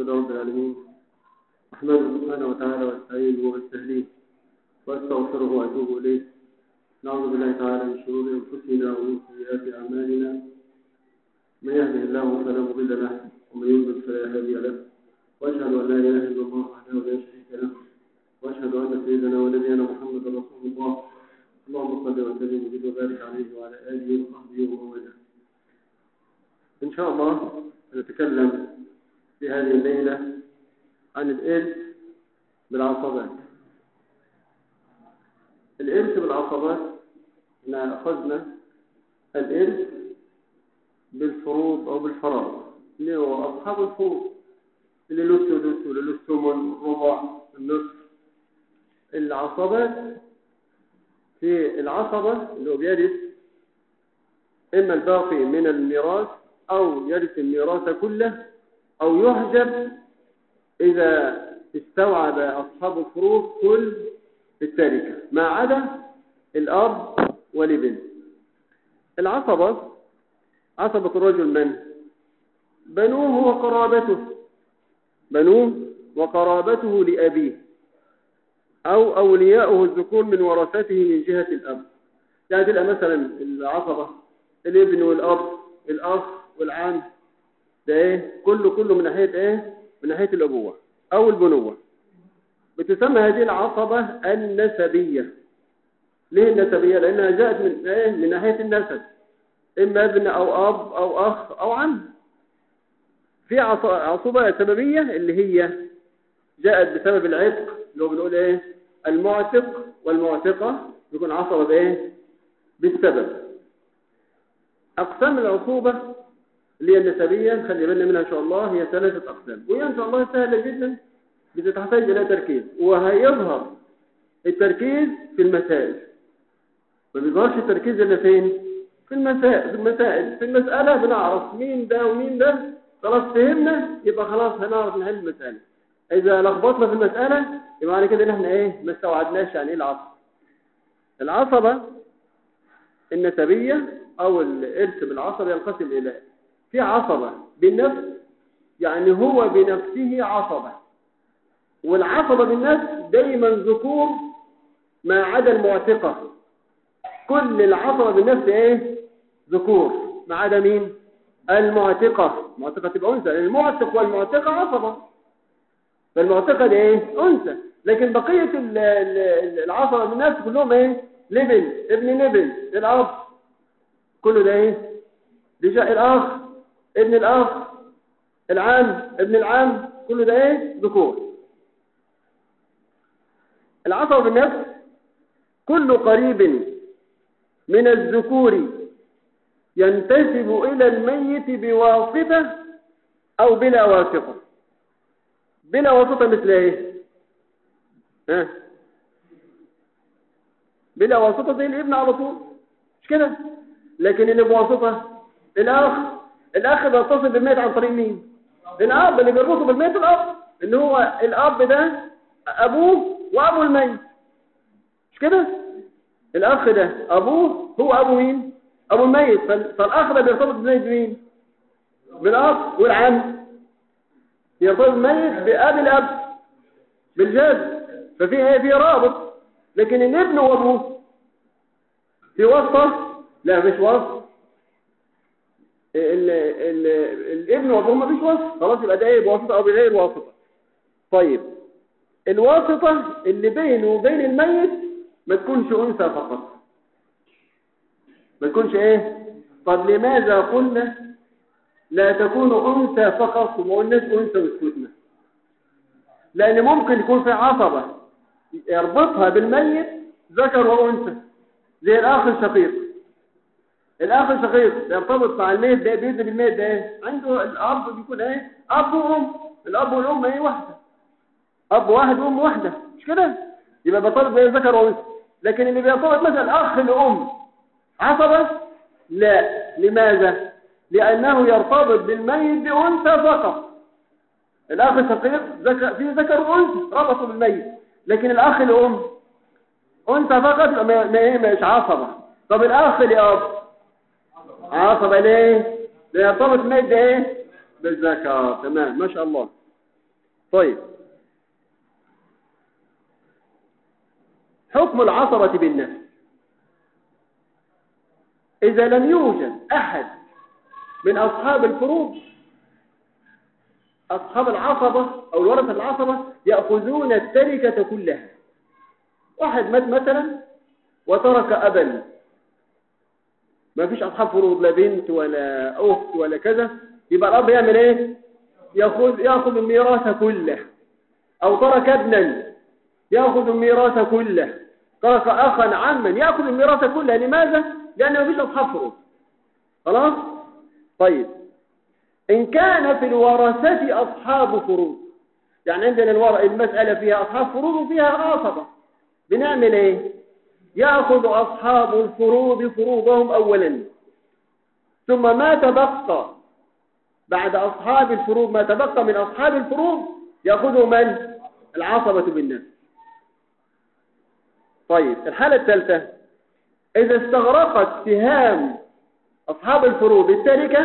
لله رب العالمين أحمده سبحانه وتعالى واستعينه واستهديه واستغفره وأتوب إليه نعوذ بالله تعالى من شرور أنفسنا ومن سيئات أعمالنا من يهده الله فلا مضل له ومن يضلل فلا هادي له وأشهد أن لا إله إلا الله وحده لا شريك له وأشهد أن سيدنا ونبينا محمد رسول الله اللهم صل وسلم وزد وبارك عليه وعلى آله وصحبه ومن والاه إن شاء الله نتكلم في هذه الليلة عن الإرث بالعصبات الإرث بالعصبات احنا أخذنا الإرث بالفروض أو بالفرائض اللي هو أصحاب الفروض اللي له السدس واللي له الثمن الربع النصف العصبات في العصبة اللي هو بيرث إما الباقي من الميراث أو يرث الميراث كله أو يحجب إذا استوعب أصحاب الفروض كل التركة ما عدا الأب والابن العصبة عصبة الرجل من بنوه وقرابته بنوه وقرابته لأبيه أو أولياؤه الذكور من ورثته من جهة الأب يعني تلقى مثلا العصبة الابن والأب الأخ والعم ده ايه كله كله من ناحية ايه من ناحية الأبوة أو البنوة بتسمى هذه العصبة النسبية ليه النسبية لأنها جاءت من ايه من ناحية النسب إما ابن أو أب أو أخ أو عم في عصبة سببية اللي هي جاءت بسبب العتق اللي هو بنقول ايه المعتق والمعتقة بيكون عصبة بايه بالسبب أقسام العصوبة اللي هي النسبية خلي بالنا منها إن شاء الله هي ثلاثة أقسام وهي إن شاء الله سهلة جدا بتحتاج إلى تركيز وهيظهر التركيز في المسائل ما بيظهرش التركيز إلا فين في المسائل في المسائل في المسألة بنعرف مين ده ومين ده خلاص فهمنا يبقى خلاص هنعرف نحل المسألة إذا لخبطنا في المسألة يبقى معنى كده إن إحنا إيه ما استوعبناش يعني إيه العصب العصبة النسبية أو الإرث بالعصبة ينقسم إلى في عصبة بالنفس يعني هو بنفسه عصبة والعصبة بالنفس دايما ذكور ما عدا المعتقة كل العصبة بالنفس ايه ذكور ما عدا مين المعتقة المعتقة تبقى أنثى لأن المعتق والمعتقة عصبة فالمعتقة دي ايه أنثى لكن بقية العصبة بالنفس كلهم ايه لبن ابن لبن الأب كله ده ايه رجاء الأخ ابن الأخ العام ابن العام كله ده ايه ذكور العصب بالنفس كل قريب من الذكور ينتسب إلى الميت بواسطة أو بلا واسطة بلا واسطة مثل ايه ها بلا واسطة زي الابن على طول مش كده لكن اللي بواسطة الأخ الأخ بيتصل بالميت عن طريق مين الأب اللي بيربطه بالميت الأب اللي هو الأب ده أبوه وأبو الميت مش كده الأخ ده أبوه هو أبو مين أبو الميت فالأخ ده بيرتبط بالميت بمين بالأب والعم يرتبط بالميت بأب الأب بالجد ففي ايه في رابط لكن الابن وابوه في واسطة لا مش واسطة ال ال الابن وابوه ما فيش واسطة خلاص يبقى ده ايه بواسطة او بغير واسطة طيب الواسطة اللي بينه وبين الميت ما تكونش انثى فقط ما تكونش ايه طب لماذا قلنا لا تكون انثى فقط وما قلناش انثى وسكتنا لان ممكن يكون في عصبة يربطها بالميت ذكر وانثى زي الاخ الشقيق الاخ الشقيق يرتبط مع الميت ده بيد بالميت ده ايه عنده الاب بيكون ايه اب وام الاب والام ايه واحده اب واحد وام واحده مش كده يبقى بيرتبط بين ذكر وانثى لكن اللي بيرتبط مثلا اخ لام عصبه لا لماذا لانه يرتبط بالميت بانثى فقط الاخ الشقيق ذكر في ذكر وانثى ربطوا بالميت لكن الاخ الام انثى فقط ما مش عصبه طب الاخ الاب عصبه ليه ليرتبط الميت ده ايه بالذكر تمام ما شاء الله طيب حكم العصبة بالنفس إذا لم يوجد أحد من أصحاب الفروض أصحاب العصبة أو الورثة العصبة يأخذون التركة كلها واحد مات مثلا وترك أبا ما فيش أصحاب فروض لا بنت ولا أخت ولا كذا يبقى الأب يعمل إيه يأخذ, يأخذ الميراث كله أو ترك ابنا يأخذ الميراث كله ترك أخا عما يأخذ الميراث كله لماذا؟ لأن ما فيش أصحاب فروض خلاص؟ طيب إن كان في الورثة أصحاب فروض يعني عندنا الور... المسألة فيها أصحاب فروض وفيها عصبة بنعمل إيه؟ يأخذ أصحاب الفروض فروضهم أولا ثم ما تبقى بعد أصحاب الفروض ما تبقى من أصحاب الفروض يأخذه من؟ العصبة بالنفس طيب الحالة الثالثة إذا استغرقت سهام أصحاب الفروض التركة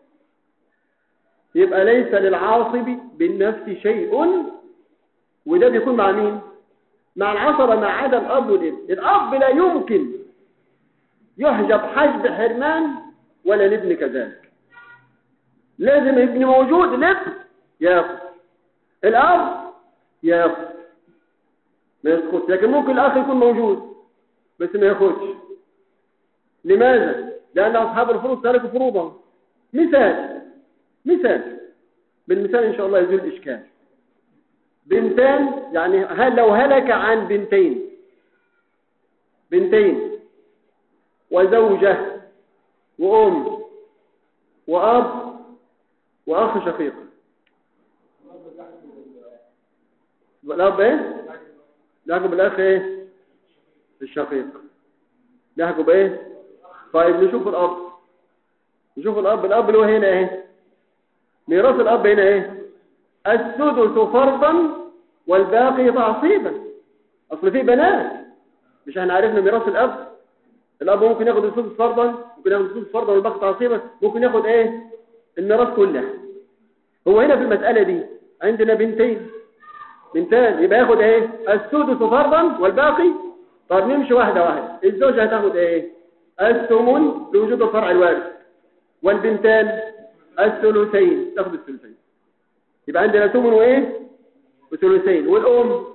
يبقى ليس للعاصب بالنفس شيء وده بيكون مع مين؟ مع العصبة ما عدا الأب والابن الأب لا يمكن يحجب حجب حرمان ولا الابن كذلك لازم ابن موجود الابن ياخذ الأب ياخذ ما يسقطش لكن ممكن الأخ يكون موجود بس ما ياخذش لماذا؟ لأن أصحاب الفروض تركوا فروضهم مثال مثال بالمثال إن شاء الله يزول الإشكال بنتان يعني هل لو هلك عن بنتين بنتين وزوجة وأم وأب وأخ شقيق الأب إيه؟ لحقوا بالأخ إيه؟ الشقيق لحقوا بإيه؟ طيب نشوف الأب نشوف الأب الأب اللي هو هنا إيه؟ ميراث الأب هنا إيه؟ السدس فرضا والباقي تعصيبا اصل في بنات مش احنا عرفنا ميراث الاب الاب ممكن ياخد السدس فرضا ممكن ياخد السدس فرضا والباقي تعصيبا ممكن ياخد ايه الميراث كله هو هنا في المساله دي عندنا بنتين بنتان يبقى ياخد ايه السدس فرضا والباقي طب نمشي واحده واحده الزوجه هتاخد ايه الثمن لوجود الفرع الوارث والبنتان الثلثين تاخد الثلثين يبقى عندنا ثمن وايه وثلثين والام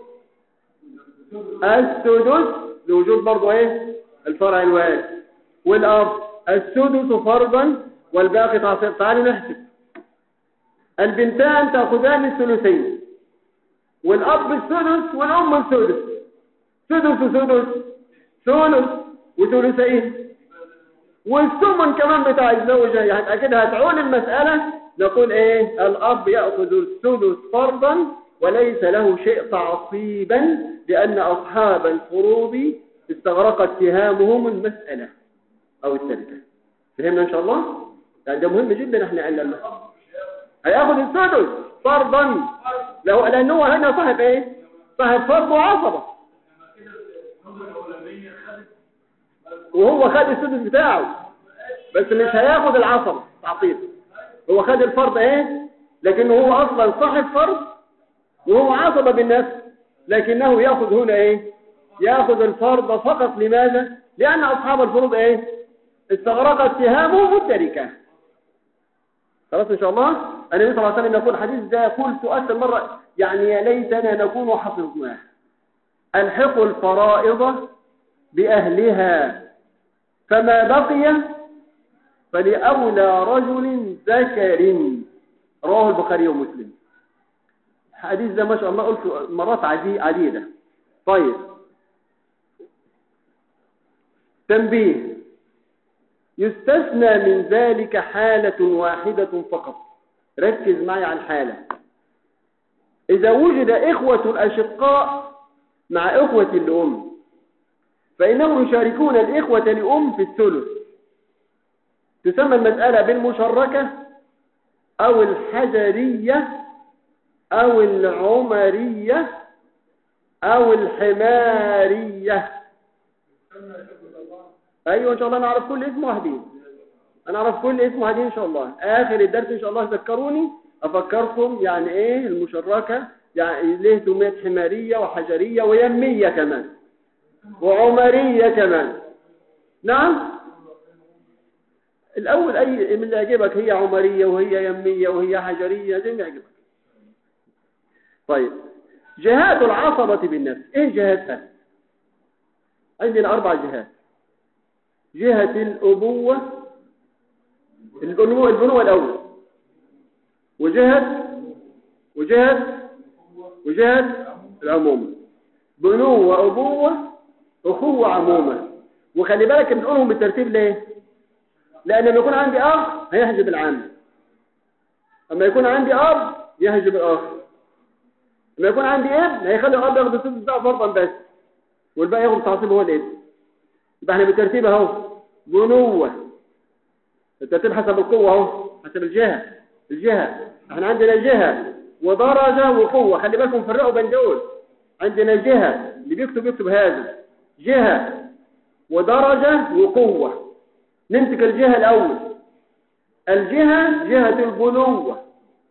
السدس لوجود برضه ايه الفرع الوارث والاب السدس فرضا والباقي تعصيب تعالوا نحسب البنتان تاخذان الثلثين والاب السدس والام السدس سدس وسدس ثلث وثلثين والثمن كمان بتاع الزوجة يعني أكيد هتعول المسألة نقول ايه الاب يأخذ السدس فرضا وليس له شيء تعصيبا لأن أصحاب الفروض استغرقت سهامهم المسألة أو التركة فهمنا إن شاء الله؟ يعني ده مهم جدا احنا علم المسألة هياخد السدس فرضا لو لأنه هو هنا صاحب ايه؟ صاحب فرض وعصبة وهو خد السدس بتاعه بس مش هياخد العصبة تعطيل هو خد الفرض ايه لكنه هو اصلا صاحب فرض وهو عصبة بالنفس لكنه ياخذ هنا ايه ياخذ الفرض فقط لماذا لان اصحاب الفروض ايه استغرقت سهامهم التركة خلاص ان شاء الله النبي صلى الله عليه وسلم يقول الحديث ده يقول سؤال مرة يعني يا ليتنا نكون حفظناه الحقوا الفرائض بأهلها فما بقي فلأولى رجل ذكر رواه البخاري ومسلم الحديث ده ما شاء الله قلت مرات عديدة طيب تنبيه يستثنى من ذلك حالة واحدة فقط ركز معي على الحالة إذا وجد إخوة الأشقاء مع إخوة الأم فإنهم يشاركون الإخوة لأم في الثلث تسمى المسألة بالمشركة أو الحجرية أو العمرية أو الحمارية أيوة إن شاء الله نعرف كل اسم واحدين أنا أعرف كل اسم واحدين إن شاء الله آخر الدرس إن شاء الله ذكروني أفكركم يعني إيه المشركة يعني ليه سميت حمارية وحجرية ويمية كمان وعمرية كمان نعم الأول أي من اللي يعجبك هي عمرية وهي يمية وهي حجرية زي ما يعجبك طيب جهات العصبة بالنفس ايه جهاتها عندنا اربع جهات جهة الأبوة البنوة البنوة الأول وجهة وجهة وجهة العمومة بنوة وأبوة أخوة عمومة وخلي بالك بنقولهم بالترتيب ليه لأن لما يكون عندي أخ هيحجب العام أما يكون عندي أب يحجب الأخ لما يكون عندي ابن هيخلي الأب ياخد السدس بتاعه فرضا بس والباقي ياخد تعصيب هو الابن يبقى احنا بالترتيب اهو بنوة الترتيب حسب القوة اهو حسب الجهة الجهة احنا عندنا جهة ودرجة وقوة خلي بالكم فرقوا بين دول عندنا جهة اللي بيكتب يكتب هذا جهة ودرجة وقوة نمسك الجهة الأول الجهة جهة البنوة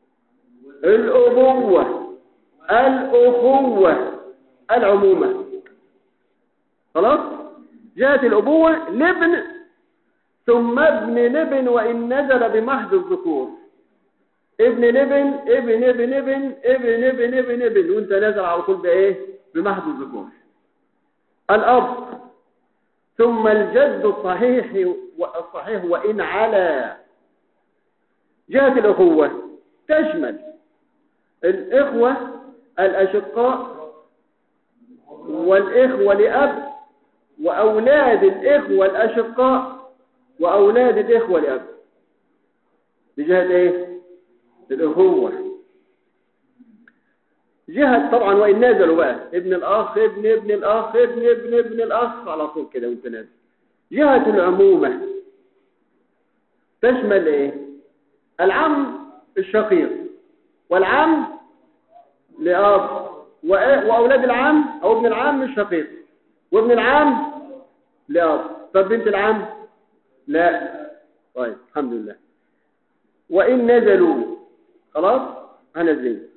الأبوة الأخوة العمومة خلاص جهة الأبوة لابن ثم ابن لابن وإن نزل بمحض الذكور ابن لابن ابن ابن ابن ابن ابن ابن ابن وانت نازل على طول بايه بمحض الذكور الأب ثم الجد الصحيح والصحيح وإن على جهة الأخوة تشمل الإخوة الأشقاء والإخوة لأب وأولاد الإخوة الأشقاء وأولاد الإخوة لأب بجهة إيه؟ الأخوة جهة طبعا وإن نازلوا بقى ابن الأخ ابن ابن الأخ ابن ابن ابن الأخ على طول كده وانت نازل جهة العمومة تشمل إيه؟ العم الشقيق والعم لأب وأولاد العم أو ابن العم الشقيق وابن العم لأب طب بنت العم لا طيب الحمد لله وإن نزلوا خلاص هنزل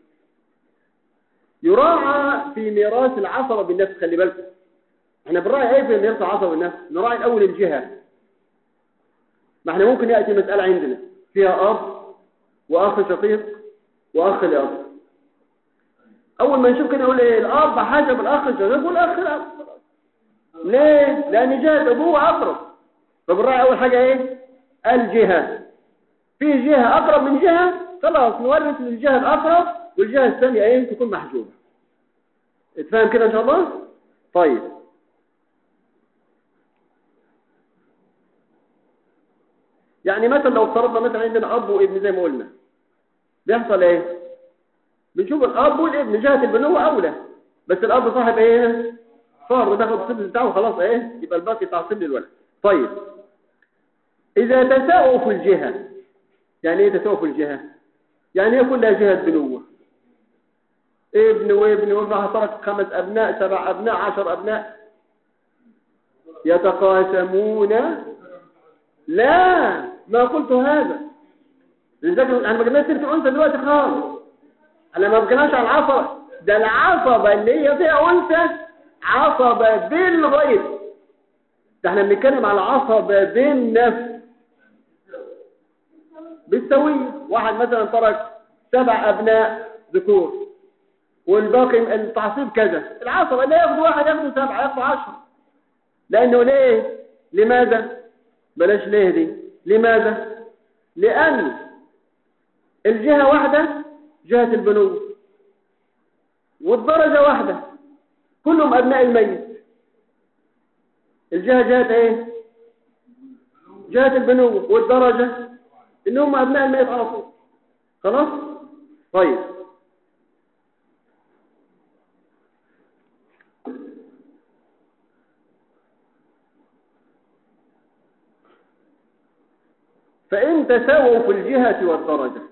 يراعى في ميراث العصبة بالنفس خلي بالكم احنا بنراعي ايه في ميراث العصبة بالنفس نراعي الاول الجهة ما احنا ممكن يأتي مسألة عندنا فيها أب وأخ شقيق وأخ لأب أول ما نشوف كده نقول ايه الأب حسب الأخ الشقيق والأخ الأب ليه؟ لأن جهة أبوه أقرب فبنراعي أول حاجة إيه؟ الجهة في جهة أقرب من جهة خلاص نورث للجهة الأقرب والجهة الثانية إيه؟ تكون محجوبة اتفهم كده إن شاء الله؟ طيب يعني مثلا لو افترضنا مثلا عندنا أب وابن زي ما قلنا بيحصل إيه؟ بنشوف الأب والابن جهة البنوة أولى بس الأب صاحب إيه؟ صار وتاخد السدس بتاعه خلاص ايه يبقى الباقي تعصيب للولد طيب اذا تساووا في الجهه يعني ايه تساووا في الجهه يعني ايه كلها جهه بنوه ابن وابن وابن ترك خمس ابناء سبع ابناء عشر ابناء يتقاسمون لا ما قلت هذا لذلك انا ما جبناش سيره الانثى دلوقتي خالص انا ما بكلمش على العصبه ده العصبه اللي هي فيها انثى عصبة بالغير ده احنا بنتكلم على عصبة بالنفس بالسوية واحد مثلا ترك سبع ابناء ذكور والباقي التعصيب كذا العصبة لا ياخد واحد ياخد سبعة ياخد عشرة لانه ليه لماذا بلاش ليه دي لماذا لان الجهة واحدة جهة البنوة والدرجة واحدة كلهم أبناء الميت الجهة جهة ايه جهة البنوة والدرجة انهم أبناء الميت على طول خلاص طيب فإن تساووا في الجهة والدرجة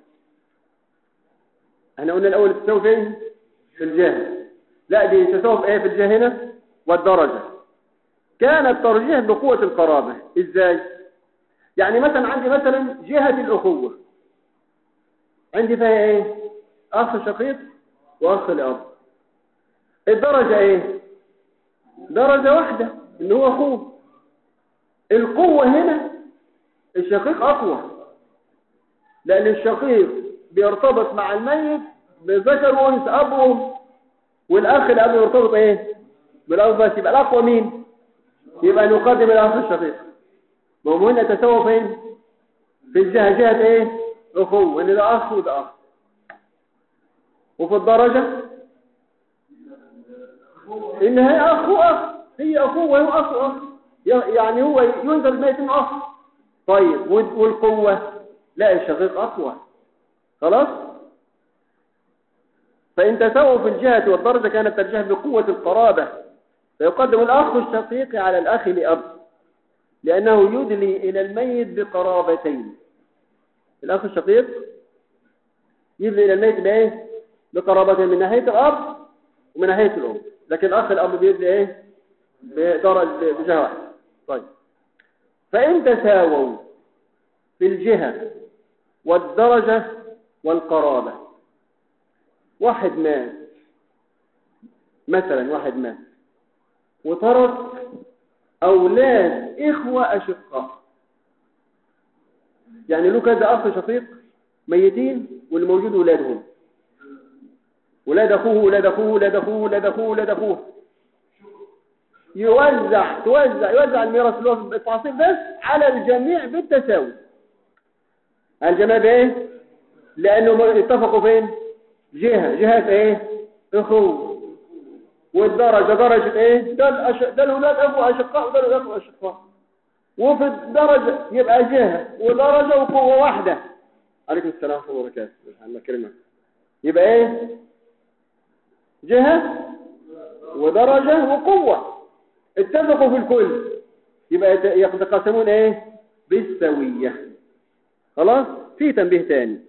احنا قلنا الأول تساوي فين في الجهة لا دي تساوي في ايه في الجهة هنا والدرجة كان الترجيح بقوة القرابة ازاي يعني مثلا عندي مثلا جهة الأخوة عندي فيها ايه اخ شقيق واخ لاب الدرجة ايه درجة واحدة ان هو اخوه القوة هنا الشقيق اقوى لان الشقيق بيرتبط مع الميت بذكر وانثى اب وام والاخ الاب يرتبط ايه بالاب بس يبقى الاقوى مين يبقى نقدم الاخ الشقيق ما هم هنا تساووا فين في الجهه جهه ايه اخوه ان ده اخ وده اخ وفي الدرجه ان هي اخ واخ هي اخوه وهو اخ واخ يعني هو ينزل الميت من اخ طيب والقوه لا الشقيق اقوى خلاص فإن تساووا في الجهة والدرجة كانت ترجح بقوة القرابة فيقدم الأخ الشقيق على الأخ لأب لأنه يدلي إلى الميت بقرابتين الأخ الشقيق يدلي إلى الميت بإيه؟ بقرابتين من ناحية الأب ومن ناحية الأم لكن الأخ الأب بيدلي إيه؟ بدرجة بجهة واحدة طيب فإن تساووا في الجهة والدرجة والقرابة واحد مات مثلا واحد مات وترك أولاد إخوة أشقاء يعني له كذا أخ شقيق ميتين واللي موجود ولادهم ولاد أخوه ولاد أخوه ولاد أخوه ولاد أخوه ولاد أخوه يوزع توزع يوزع الميراث اللي هو بالتعصيب بس على الجميع بالتساوي الجماعة بايه لانه اتفقوا فين جهة جهة ايه اخوه والدرجة درجة ايه ده الأش... ده الولاد ابو اشقاء وده الولاد ابو اشقاء وفي الدرجة يبقى جهة ودرجة وقوة واحدة عليكم السلام ورحمة الله وبركاته الله كريمة يبقى ايه جهة ودرجة وقوة اتفقوا في الكل يبقى يتقاسمون ايه بالسوية خلاص في تنبيه تاني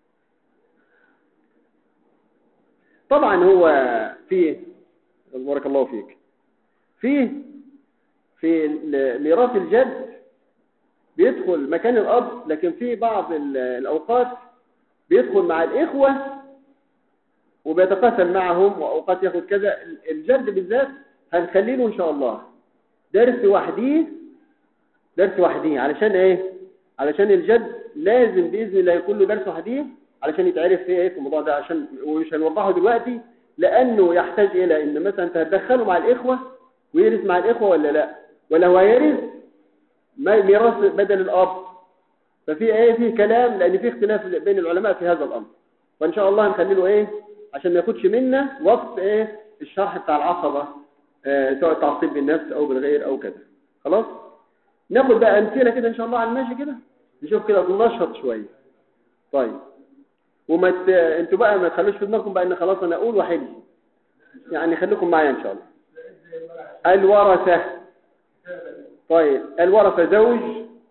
طبعا هو فيه بارك الله فيك فيه في ميراث الجد بيدخل مكان الأب لكن في بعض الأوقات بيدخل مع الإخوة وبيتقاسم معهم وأوقات ياخد كذا الجد بالذات هنخلي له إن شاء الله درس وحديه درس وحديه علشان إيه علشان الجد لازم بإذن الله يكون له درس وحديه علشان يتعرف فيه ايه في الموضوع ده عشان ومش هنوضحه دلوقتي لانه يحتاج الى ان مثلا انت هتدخله مع الاخوه ويرث مع الاخوه ولا لا ولا هو يرث ميراث بدل الاب ففي ايه فيه كلام لان في اختلاف بين العلماء في هذا الامر فان شاء الله هنخلي له ايه عشان ما ياخدش منا وقت ايه الشرح بتاع العصبه آه سواء تعصيب بالنفس او بالغير او كذا خلاص ناخد بقى امثله كده ان شاء الله على الماشي كده نشوف كده ننشط شويه طيب وما ت... انتوا بقى ما تخلوش في دماغكم بقى ان خلاص انا اقول واحد يعني خليكم معايا ان شاء الله الورثه طيب الورثه زوج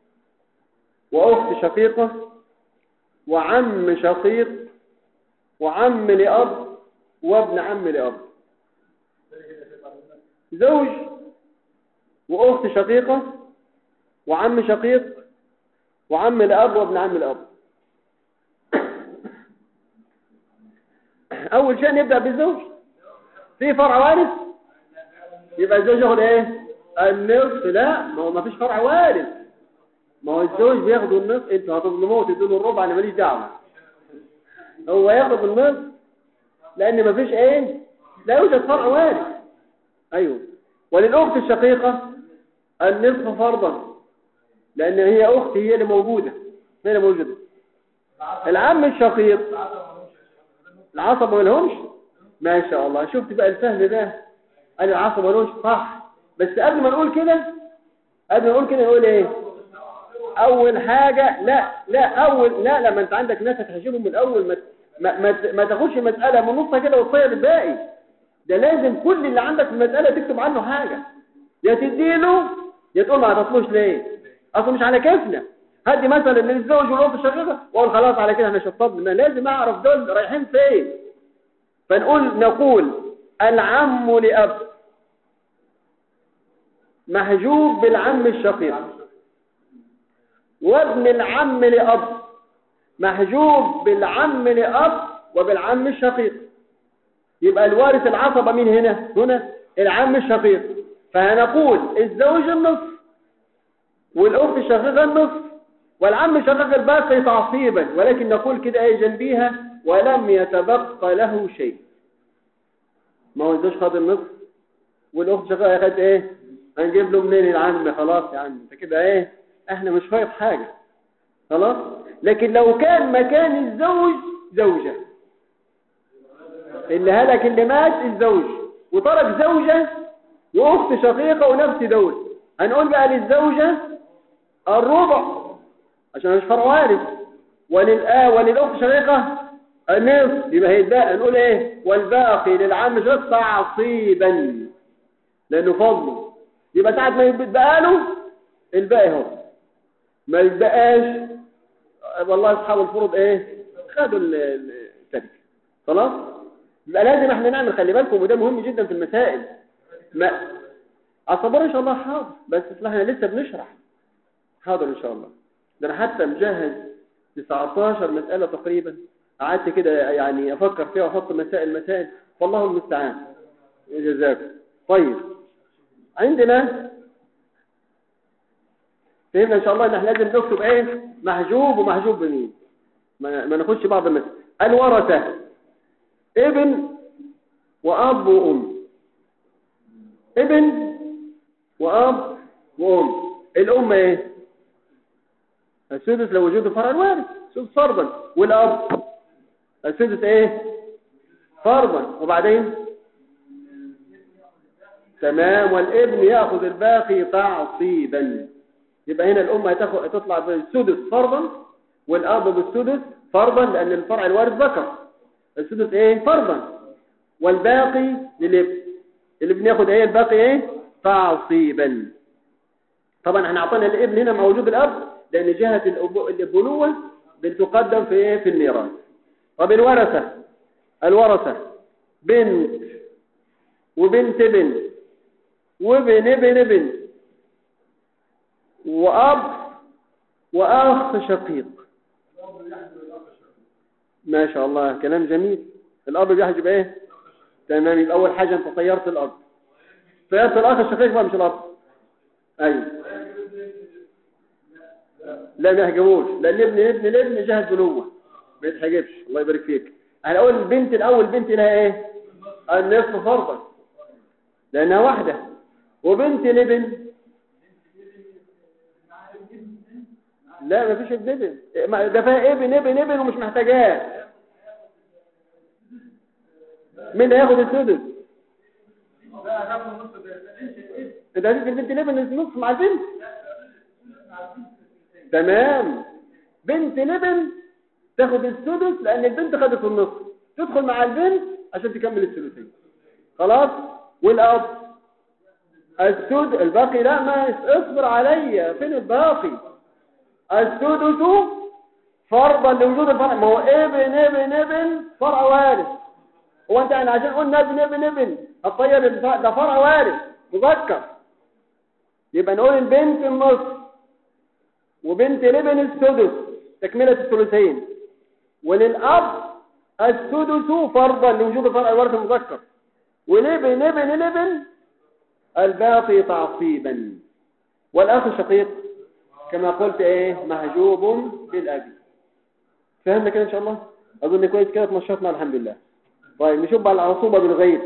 واخت شقيقه وعم شقيق وعم لاب وابن عم لاب زوج واخت شقيقه وعم شقيق وعم لاب وابن عم لاب اول شيء نبدا بالزوج في فرع وارث يبقى الزوج ياخد ايه النصف لا ما هو ما فيش فرع وارث ما هو الزوج بياخد النصف انتوا هتظلموه وتدوا له الربع انا ماليش دعوه هو ياخد النصف لان ما فيش ايه لا يوجد فرع وارث ايوه وللاخت الشقيقه النصف فرضا لان هي اختي هي اللي موجوده هي اللي موجوده العم الشقيق العصب ما لهمش ما شاء الله شفت بقى الفهم ده قال العصب ما لهمش صح بس قبل ما نقول كده قبل ما نقول كده نقول ايه اول حاجة لا لا اول لا لما انت عندك ناس هتحجبهم من الاول ما ما, ما, ما تاخدش مسألة من نصها كده وتصير الباقي ده لازم كل اللي عندك في المسألة تكتب عنه حاجة يا تديله يا تقول ما هتطلوش ليه اصل مش على كيفنا هدي مثلا للزوج والأخت الشقيقة واقول خلاص على كده احنا شطبنا لازم اعرف دول رايحين فين فنقول نقول العم لأب محجوب بالعم الشقيق وابن العم لأب محجوب بالعم لأب وبالعم الشقيق يبقى الوارث العصبة مين هنا هنا العم الشقيق فهنقول الزوج النصف والأخت الشقيقة النصف والعم الشقيق الباقي تعصيبا ولكن نقول كده ايه جنبيها ولم يتبقى له شيء ما هو الزوج خد النصف والأخت شقيقة خدت ايه هنجيب له منين العم خلاص يا عم انت كده ايه احنا مش فايض حاجة خلاص لكن لو كان مكان الزوج زوجة اللي هلك اللي مات الزوج وترك زوجة واخت شقيقة ونفس دول هنقول بقى للزوجة الربع عشان مش فرع وارث وللآ وللأخت شقيقة النصف يبقى هيتبقى نقول ايه والباقي للعم شقيق تعصيبا لانه فضله يبقى ساعة ما يتبقى له الباقي هو ما يتبقاش والله اصحاب الفروض ايه خدوا التركه خلاص يبقى لازم احنا نعمل خلي بالكم وده مهم جدا في المسائل ما الصبر ان شاء الله حاضر بس احنا لسه بنشرح حاضر ان شاء الله ده انا حتى مجهز 19 مسألة تقريبا قعدت كده يعني افكر فيها واحط مسائل مسائل والله المستعان جزاكم طيب عندنا فهمنا ان شاء الله ان احنا لازم نكتب ايه محجوب ومحجوب بمين ما, ما ناخدش بعض المسائل الورثه ابن واب وام ابن واب وام الام ايه السدس لو وجود فرع الوارث سدس فرضا والاب السدس ايه فرضا وبعدين تمام والابن ياخذ الباقي تعصيبا يبقى هنا الام هتاخد هتطلع بالسدس فرضا والاب بالسدس فرضا لان الفرع الوارث ذكر السدس ايه فرضا والباقي للابن الابن ياخد ايه الباقي ايه تعصيبا طبعا احنا اعطينا الابن هنا موجود الاب لان جهه الابنوه بتقدم في ايه في الميراث طب الورثه الورثه بنت وبنت ابن وابن ابن ابن واب واخ شقيق ما شاء الله كلام جميل الاب بيحجب ايه تمام يبقى اول حاجه انت طيرت الاب طيرت الاخ الشقيق بقى مش الاب ايوه لا ما يحجبوش لان ابن ابن الابن جهه بنوه ما يتحجبش الله يبارك فيك هنقول البنت الاول بنت لها ايه النصف فرضا لانها واحده وبنت الابن لا ما فيش ابن ابن ده فيها ابن ابن ابن ومش محتاجاه مين هياخد السدس ده هتدي البنت الابن النص مع البنت تمام بنت الابن تاخد السدس لان البنت خدت النص تدخل مع البنت عشان تكمل الثلثين خلاص والاب السد الباقي لا ما اصبر عليا فين الباقي السدس فرضا لوجود الفرع ما هو ابن ابن ابن فرع وارث هو انت يعني عشان قلنا ابن ابن ابن الطيب ده فرع وارث مذكر يبقى نقول البنت النص وبنت الابن السدس تكملة الثلثين وللأب السدس فرضا لوجود الفرع الوارث المذكر والابن ابن الابن الباقي تعصيبا والأخ الشقيق كما قلت ايه محجوب بالأبي فهمنا كده ان شاء الله اظن كويس كده تنشطنا الحمد لله طيب نشوف بقى العصوبة بالغير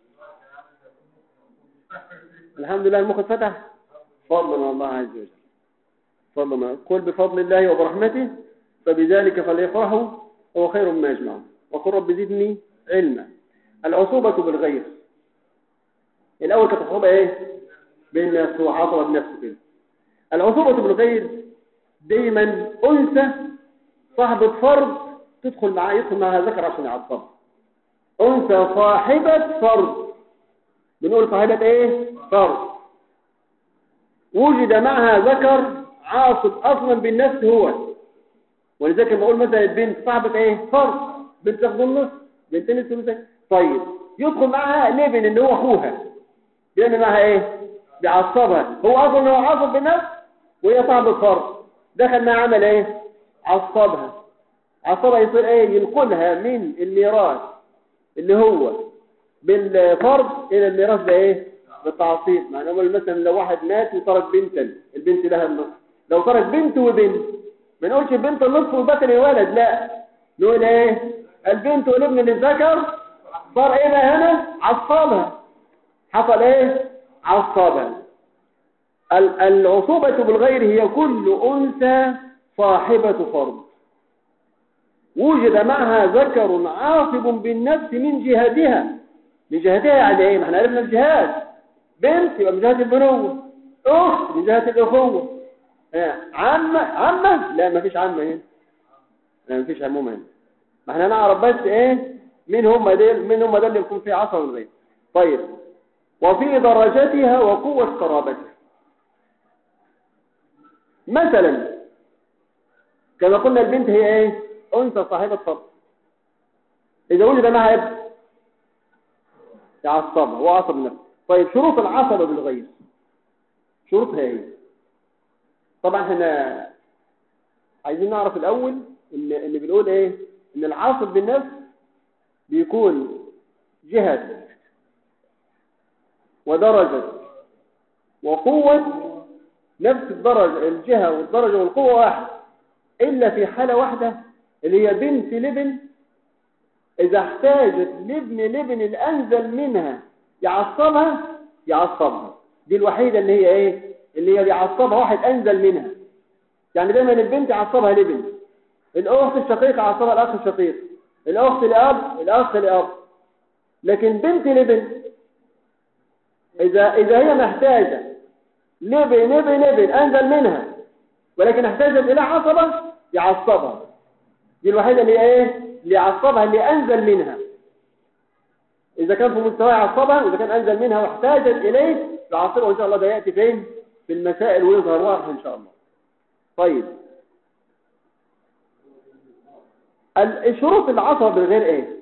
الحمد لله المخ اتفتح فضل من الله عز وجل فضل من قل بفضل الله وبرحمته فبذلك فليفرحوا هو خير مما يجمعون وقل رب زدني علما العصوبة بالغير الأول كانت عصوبة ايه بين الناس هو عصبة بنفسه كده العصوبة بالغير دايما أنثى صاحبة فرض تدخل معاه يدخل معها ذكر عشان يعصبها أنثى صاحبة فرض بنقول صاحبة ايه فرض وجد معها ذكر عاصب اصلا بالنفس هو ولذلك لما اقول مثلا البنت صاحبة ايه فرض بنت تاخد النص بنتين الثلثين طيب يدخل معها ليبن ان هو اخوها بيعمل معها ايه بيعصبها هو اصلا هو عاصب بالنفس وهي صاحبة فرض دخل معها عمل ايه عصبها عصبها يصير ايه ينقلها من الميراث اللي هو بالفرض الى الميراث ده ايه بالتعصيب معنى مثلا لو واحد مات وترك بنتا البنت لها النصف لو ترك بنت وبنت ما نقولش البنت النصف والباقي الولد لا نقول ايه البنت والابن للذكر صار ايه بقى هنا عصابها حصل ايه عصابها العصوبة بالغير هي كل أنثى صاحبة فرض وجد معها ذكر عاصب بالنفس من جهتها من جهتها يعني ايه ما احنا عرفنا الجهات بنت يبقى من جهة البنوة اخت من جهة الاخوة عمة عمة لا ما فيش عمة هنا لا ما فيش عمومة هنا ما احنا نعرف بس ايه مين هم دول مين هم دول اللي يكون في عصا والغير طيب وفي درجتها وقوة قرابتها مثلا كما قلنا البنت هي ايه انثى صاحبة فضل اذا وجد معها ابن يعصبها هو عصب نفسه طيب شروط العصبة بالغير شروطها ايه طبعا احنا عايزين نعرف الاول ان اللي بنقول ايه ان العاصب بالنفس بيكون جهة ودرجة وقوة نفس الدرجة الجهة والدرجة والقوة واحد إلا في حالة واحدة اللي هي بنت لبن إذا احتاجت لابن لبن الأنزل منها يعصبها يعصبها دي الوحيدة اللي هي إيه اللي هي بيعصبها واحد أنزل منها يعني دايما البنت يعصبها لبن الأخت الشقيقة عصبها الأخ الشقيق الأخت لأب الأخ لأب لكن بنت لبن إذا إذا هي محتاجة لبن لبن لبن أنزل منها ولكن احتاجت إلى عصبة يعصبها دي الوحيدة اللي ايه اللي يعصبها اللي أنزل منها إذا كان في مستوى يعصبها وإذا كان أنزل منها واحتاجت إليه يعصبها وإن شاء الله ده يأتي فين في المسائل ويظهر واضح إن شاء الله طيب الشروط العصبة بالغير ايه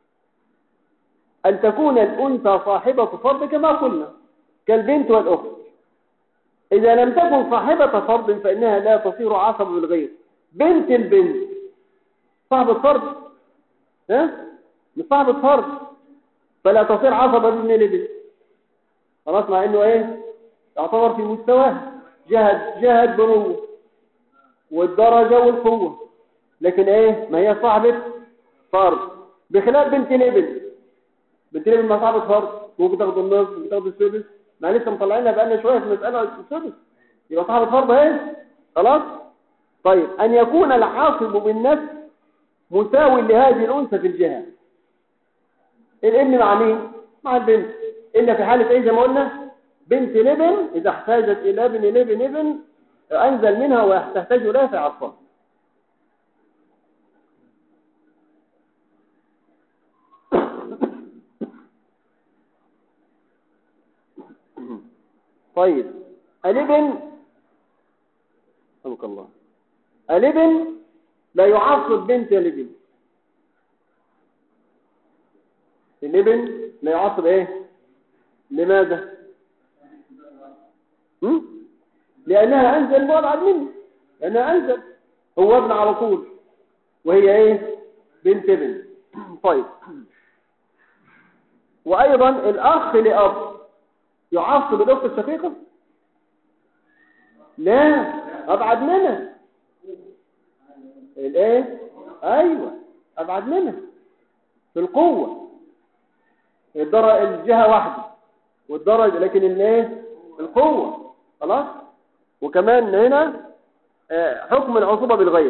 أن تكون الأنثى صاحبة فرض كما قلنا كالبنت والأخت إذا لم تكن صاحبة فرض فإنها لا تصير عصب بالغير بنت البنت صاحبة فرض ها مش صاحبة فرض فلا تصير عصبة بابن لبن خلاص مع انه ايه يعتبر في مستواه جهد جهد بنوه والدرجة والقوة لكن ايه ما هي صاحبة فرض بخلاف بنت لبن بنت لبن ما صاحبة فرض ممكن تاخد النصف ممكن تاخد السدس ما لسه مطلعينها بقالنا شوية في مسألة السدس يبقى صاحبة فرض اهي خلاص طيب أن يكون العاصب بالنفس مساوي لهذه الأنثى في الجهة الابن مع مين؟ مع البنت إلا في حالة إيه زي ما قلنا بنت لبن إذا احتاجت إلى ابن لبن ابن أنزل منها وتحتاج إليها في عصبها طيب الابن سبحانك الله الابن لا يعصب بنت الابن الابن لا يعصب ايه لماذا هم؟ لانها انزل وابعد منه لانها انزل هو ابن على طول وهي ايه بنت ابن طيب وايضا الاخ لاب يعصب الاخت الشقيقه لا ابعد منها الايه ايوه ابعد منها في القوه الدرجه الجهه واحده والدرجه لكن الايه القوه خلاص وكمان هنا حكم العصوبه بالغير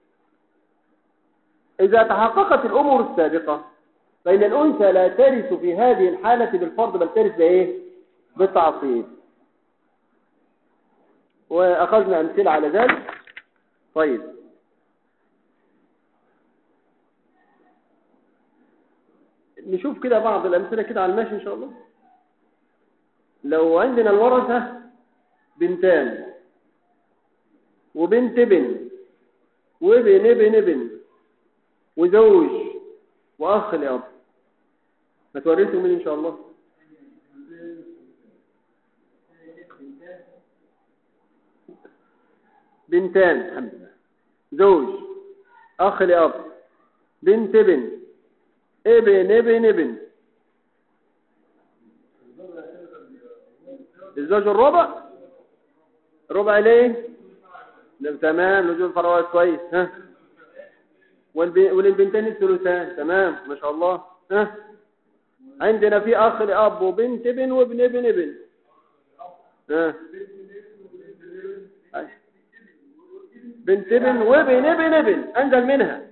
اذا تحققت الامور السابقه فان الانثى لا ترث في هذه الحاله بالفرض بل ترث بايه بالتعصيب واخذنا امثله على ذلك طيب نشوف كده بعض الأمثلة كده على الماشي إن شاء الله لو عندنا الورثة بنتان وبنت ابن وابن ابن ابن وزوج وأخ لأب هتورثوا مين إن شاء الله بنتان الحمد لله زوج أخ لأب بنت ابن ابن ابن ابن الزوج الربع ربع ليه لا، تمام لزوج الفرع كويس ها والب- وللبنتين الثلثان تمام ما شاء الله ها عندنا في اخ لاب وبنت ابن وابن ابن ابن ها أي. بنت ابن وابن ابن ابن انزل منها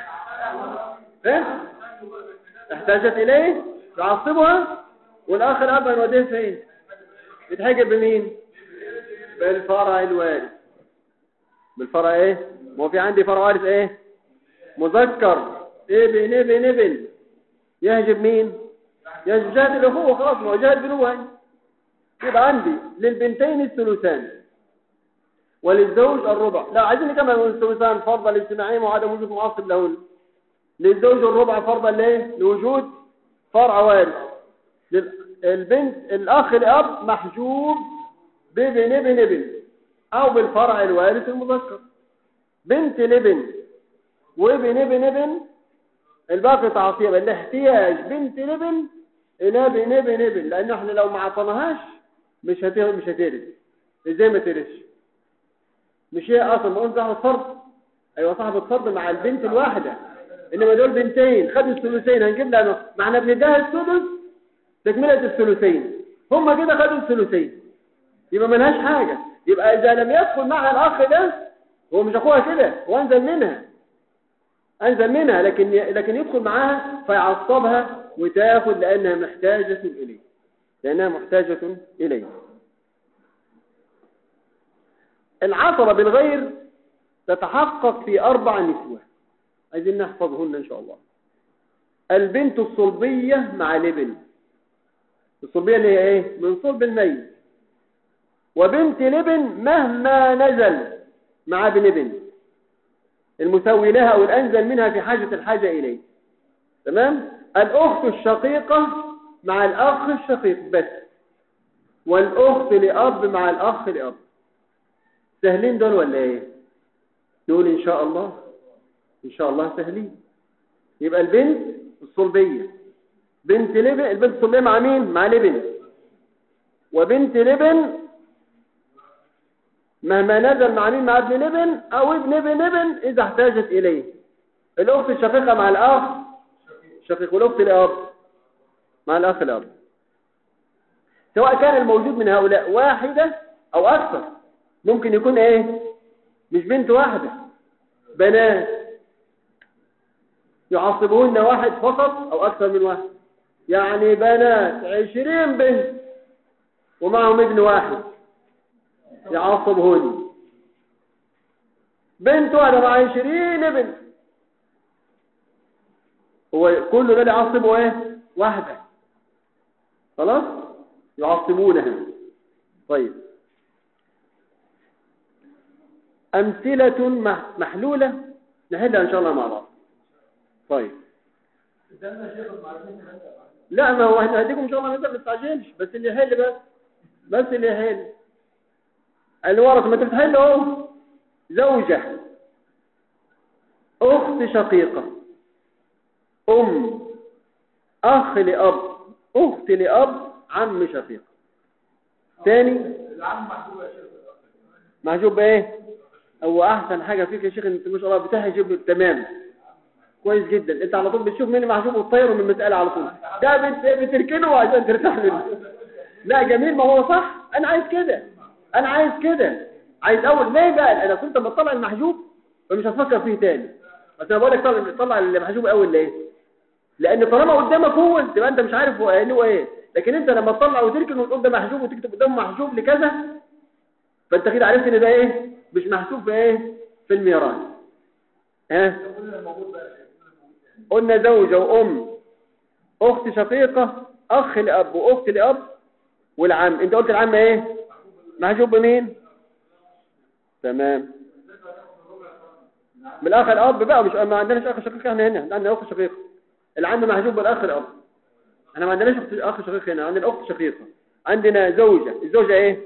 ايه احتاجت اليه تعصبها والاخ الاب هنوديه فين يتحجب بمين بالفرع الوارث بالفرع ايه ما هو في عندي فرع وارث ايه مذكر ابن ابن ابن يهجب مين يهجب جهة الاخوه خلاص ما هو جهة بنوه يبقى عندي للبنتين الثلثان وللزوج الربع لا عايزين نكمل من الثلثان فرضا الاجتماعية وعدم وجود معصب لهن للزوج الربع فرضا ليه لوجود فرع وارث لل- البنت الاخ الاب محجوب بابن ابن ابن او بالفرع الوارث المذكر بنت الابن وابن ابن ابن الباقي تعصيبا لاحتياج بنت الابن الى ابن ابن ابن لان احنا لو ما عطيناهاش مش هت مش هترث ازاي ما ترثش مش هي اصلا ما قلنا صاحبة فرض ايوه صاحبة فرض مع البنت الواحدة انما دول بنتين خدوا الثلثين هنجيب لها معنى بنديها الثلث تكملة الثلثين هم كده خدوا الثلثين يبقى ملهاش حاجة يبقى اذا لم يدخل معها الاخ ده هو مش اخوها كده هو انزل منها انزل منها لكن لكن يدخل معاها فيعصبها وتاخد لانها محتاجة اليه لانها محتاجة اليه العصبة بالغير تتحقق في أربع نسوة عايزين نحفظهن إن شاء الله البنت الصلبية مع الابن الصلبية اللي هي إيه؟ من صلب الميت وبنت الابن مهما نزل مع ابن ابن المساوي لها أو الأنزل منها في حاجة الحاجة إليه تمام؟ الأخت الشقيقة مع الأخ الشقيق بس والأخت لأب مع الأخ لأب سهلين دول ولا ايه دول ان شاء الله ان شاء الله سهلين يبقى البنت الصلبية بنت لبن البنت الصلبية مع مين مع لبن وبنت لبن مهما نزل مع مين مع ابن لبن او ابن ابن ابن اذا احتاجت اليه الاخت الشقيقة مع الاخ شقيق والاخت الاب مع الاخ الاب سواء كان الموجود من هؤلاء واحدة او اكثر ممكن يكون ايه مش بنت واحدة بنات يعصبهن واحد فقط او اكثر من واحد يعني بنات عشرين بنت ومعهم ابن واحد يعصبهن بنت واحدة مع عشرين ابن هو كل ده يعصبه ايه واحدة خلاص يعصبونها طيب أمثلة مح- محلولة نحلها إن شاء الله مع بعض طيب لا ما هو احنا هديكم إن شاء الله نقدر ما نستعجلش بس اللي يحل بس بس اللي يحل الورث ما تتحل اهو زوجة أخت شقيقة أم أخ لأب أخت لأب عم شقيق ثاني محجوب بايه هو احسن حاجه فيك يا شيخ انت ما شاء الله بتحجب تمام كويس جدا انت على طول بتشوف مين محجوب وتطيره من المساله على طول ده بت- بتركنه عشان ترتاح منه لا جميل ما هو صح انا عايز كده انا عايز كده عايز اول ليه بقى انا كنت لما تطلع المحجوب فمش هتفكر فيه تاني بس انا بقول لك طلع طلع المحجوب اول ليه لان طالما قدامك هو تبقى انت مش عارف هو قايل له ايه لكن انت لما تطلع وتركن وتقول ده محجوب وتكتب قدامه محجوب لكذا فانت كده عرفت ان ده ايه مش محسوب في ايه في الميراث ها قلنا زوجة وام اخت شقيقة اخ لاب واخت لاب والعم انت قلت العم ايه محجوب بمين تمام من الاخ الاب بقى مش ما عندناش اخ شقيق احنا هنا عندنا اخت شقيقة العم محجوب بالاخ الاب احنا ما عندناش أخت- اخ شقيق هنا عندنا اخت شقيقة عندنا زوجة الزوجة ايه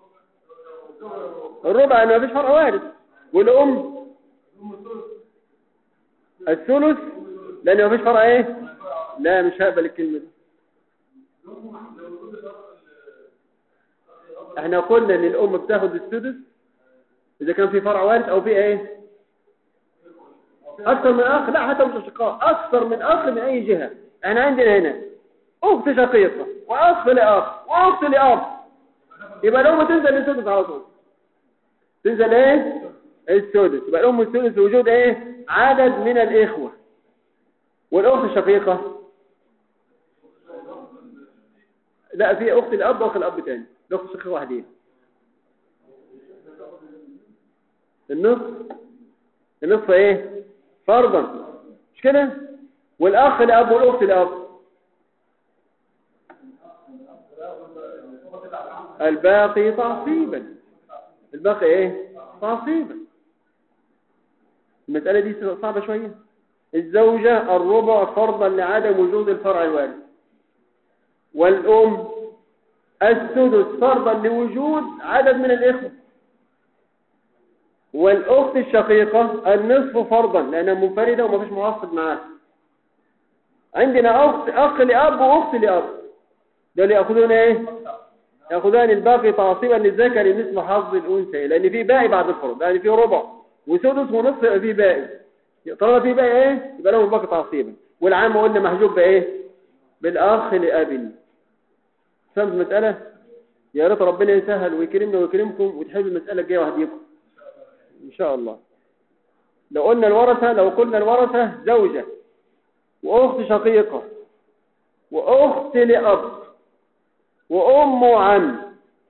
الربع ما فيش فرع وارث والام الثلث لان ما فيش فرع ايه لا مش هقبل الكلمه دي احنا قلنا ان الام بتاخد السدس اذا كان في فرع وارث او في ايه اكثر من اخ لا حتى مش اشقاء اكثر من اخ من اي جهه احنا عندنا هنا اخت شقيقه واخ لاخ واخت لاب يبقى الام تنزل السدس على طول تنزل ايه السدس يبقى الام السدس وجود ايه عدد من الاخوه والاخت الشقيقه لا في اخت الاب واخت الاب تاني الاخت الشقيقه واحدين النصف النصف ايه فرضا مش كده والاخ الاب والاخت الاب الباقي تعصيبا الباقي ايه تعصيبا المسألة دي صعبة شوية الزوجة الربع فرضا لعدم وجود الفرع الوارث والأم السدس فرضا لوجود عدد من الإخوة والأخت الشقيقة النصف فرضا لأنها منفردة وما فيش معصب معاها عندنا أخت أخ لأب وأخت لأب دول يأخذون إيه؟ يأخذان الباقي تعصيبا للذكر مثل حظ الأنثى لأن في باقي بعد الفرض يعني في ربع وسدس ونصف يبقى في باقي طالما في باقي إيه؟ يبقى لهم الباقي تعصيبا والعام قلنا محجوب بإيه؟ بالأخ لأب فهمت المسألة؟ يا ريت ربنا يسهل ويكرمنا ويكرمكم وتحب المسألة الجاية وهديكم إن شاء الله لو قلنا الورثة لو قلنا الورثة زوجة وأخت شقيقة وأخت لأب وأم وعم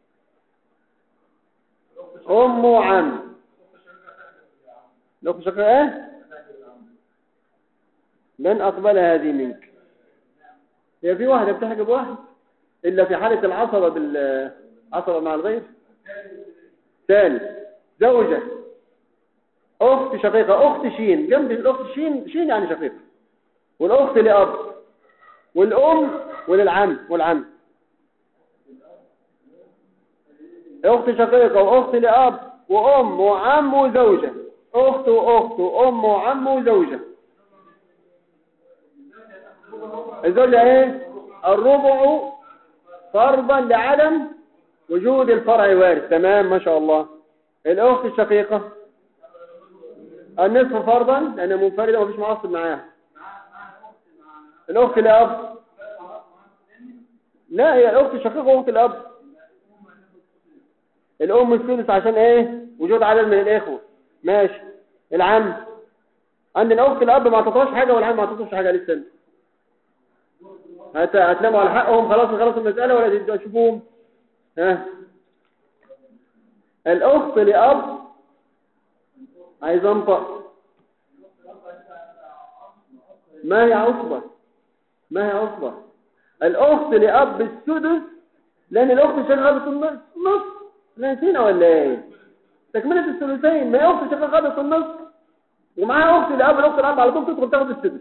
أم وعم الأخت شقيقة إيه؟ لن أقبل هذه منك هي في واحدة بتحجب واحد إلا في حالة العصبة بالعصبة مع الغير ثاني زوجة أخت شقيقة أخت شين جنب الأخت شين شين يعني شقيقة والأخت لأب والأم وللعم والعم أخت شقيقة وأخت لأب وأم وعم وزوجة أخت وأخت وأم وعم وزوجة الزوجة ايه الربع فرضا لعدم وجود الفرع وارث تمام ما شاء الله الأخت الشقيقة النصف فرضا لأنها منفردة ومفيش معصب معاها الأخت الأب لا هي الأخت الشقيقة وأخت الأب الأم الثلث عشان إيه وجود عدد من الإخوة ماشي العم عندنا أخت الأب ما اعطتهاش حاجة والعم ما اعطتهاش حاجة لسه هت... هتناموا على حقهم خلاص خلاص المسألة ولا تشوفوهم ها الأخت لأب عايز انطق ما هي عصبة ما هي عصبة الأخت لأب السدس لأن الأخت شغالة النص نص ناسينا ولا ايه تكملة الثلثين ما هي أخت شغالة النص ومعاها أخت لأب الأخت لأب على طول تدخل تاخد السدس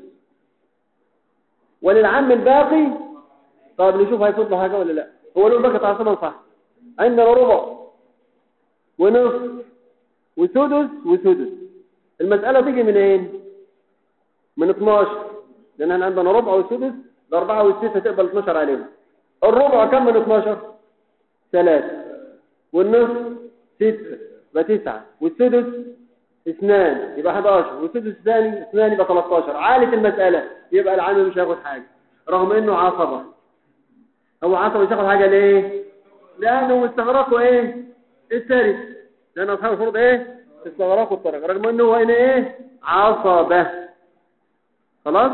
وللعم الباقي طب نشوف هيفوت له حاجة ولا لا هو له الباقي تعصبا صح عندنا ربع ونصف وسدس وسدس المسألة تيجي منين من 12 لأن احنا عندنا ربع وسدس الأربعة والستة تقبل 12 عليهم الربع كم من 12 ثلاثة والنصف ستة يبقى تسعة والسدس اثنان يبقى 11 والسدس الثاني اثنان يبقى 13 عالة المسألة يبقى العامل مش هياخد حاجة رغم انه عصبة هو عصبة مش هياخد حاجة ليه لأنه مستغرقوا ايه الثالث لأن أصحاب الفروض ايه استغرقوا الطريق رغم انه هو هنا ايه عصبة خلاص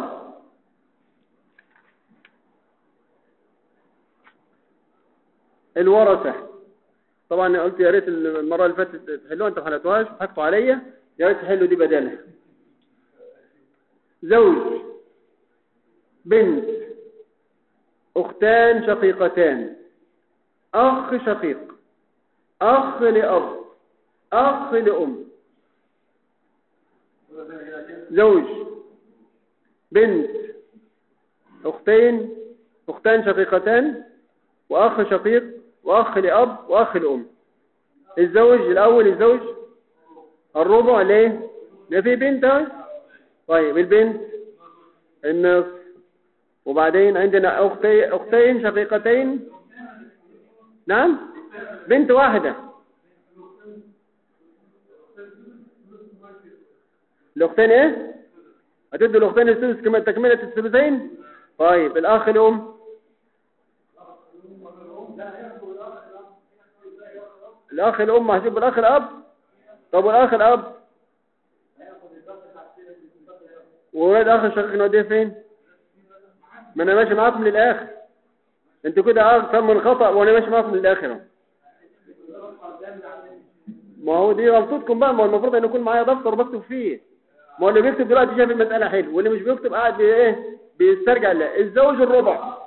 الورثة طبعا قلت يا ريت المرة اللي فاتت تحلوها انت ما حلتوهاش وحكتوا عليا يا ريت تحلوا دي بدالها زوج بنت اختان شقيقتان اخ شقيق اخ لاب اخ لام زوج بنت اختين اختان شقيقتان واخ شقيق واخ لاب واخ لام الزوج الاول الزوج الربع ليه ده في بنت اهي طيب البنت النصف وبعدين عندنا اختي اختين شقيقتين نعم بنت واحدة الأختين إيه هتدوا الأختين السدس كما تكملة الثلثين طيب الأخ الأم الأخ الأم هجيب الأخ الأب طب والأخ الأب وولاد أخ الشقيق نوديه فين ما أنا ماشي معاكم للآخر انتوا كده أكثر من خطأ وأنا ماشي معاكم للآخر أهو. ما هو دي غلطتكم بقى ما هو المفروض ان يكون معايا دفتر بكتب فيه ما هو اللي بيكتب دلوقتي شايف المسألة حلو واللي مش بيكتب قاعد بي- ايه بيسترجع لا الزوج الربع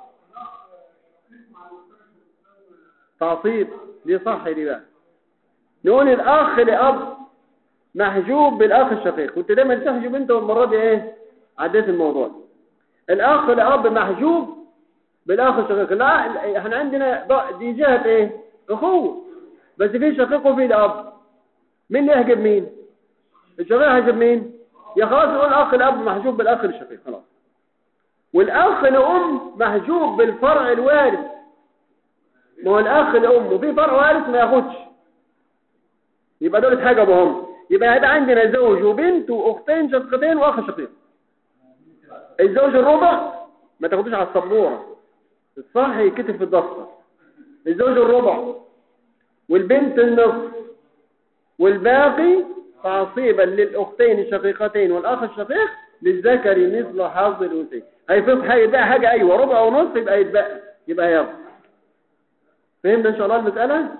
تعصيب دي صح دي بقى نقول الاخ لاب محجوب بالاخ الشقيق كنت دايما تحجب انت والمره دي ايه عديت الموضوع الاخ لاب محجوب بالاخ الشقيق لا احنا عندنا ض- دي جهه ايه اخوه بس في شقيق وفي الاب مين اللي يحجب مين الشقيق هيحجب مين يا خلاص نقول الاخ الاب محجوب بالاخ الشقيق خلاص والاخ الام محجوب بالفرع الوارث ما هو الاخ الام وفي فرع وارث ما ياخدش يبقى دول اتحجبوا هم يبقى هيبقى عندنا زوج وبنت واختين شقيقتين واخ شقيق الزوج الربع ما تاخدوش على السبوره الصح يكتب في الدفتر الزوج الربع والبنت النصف والباقي تعصيبا للاختين الشقيقتين والاخ الشقيق للذكر مثل حظ الانثيين هيفضل هيبقى حاجه ايوه ربع ونص يبقى يتبقى يبقى هياخد فهمنا ان شاء الله المساله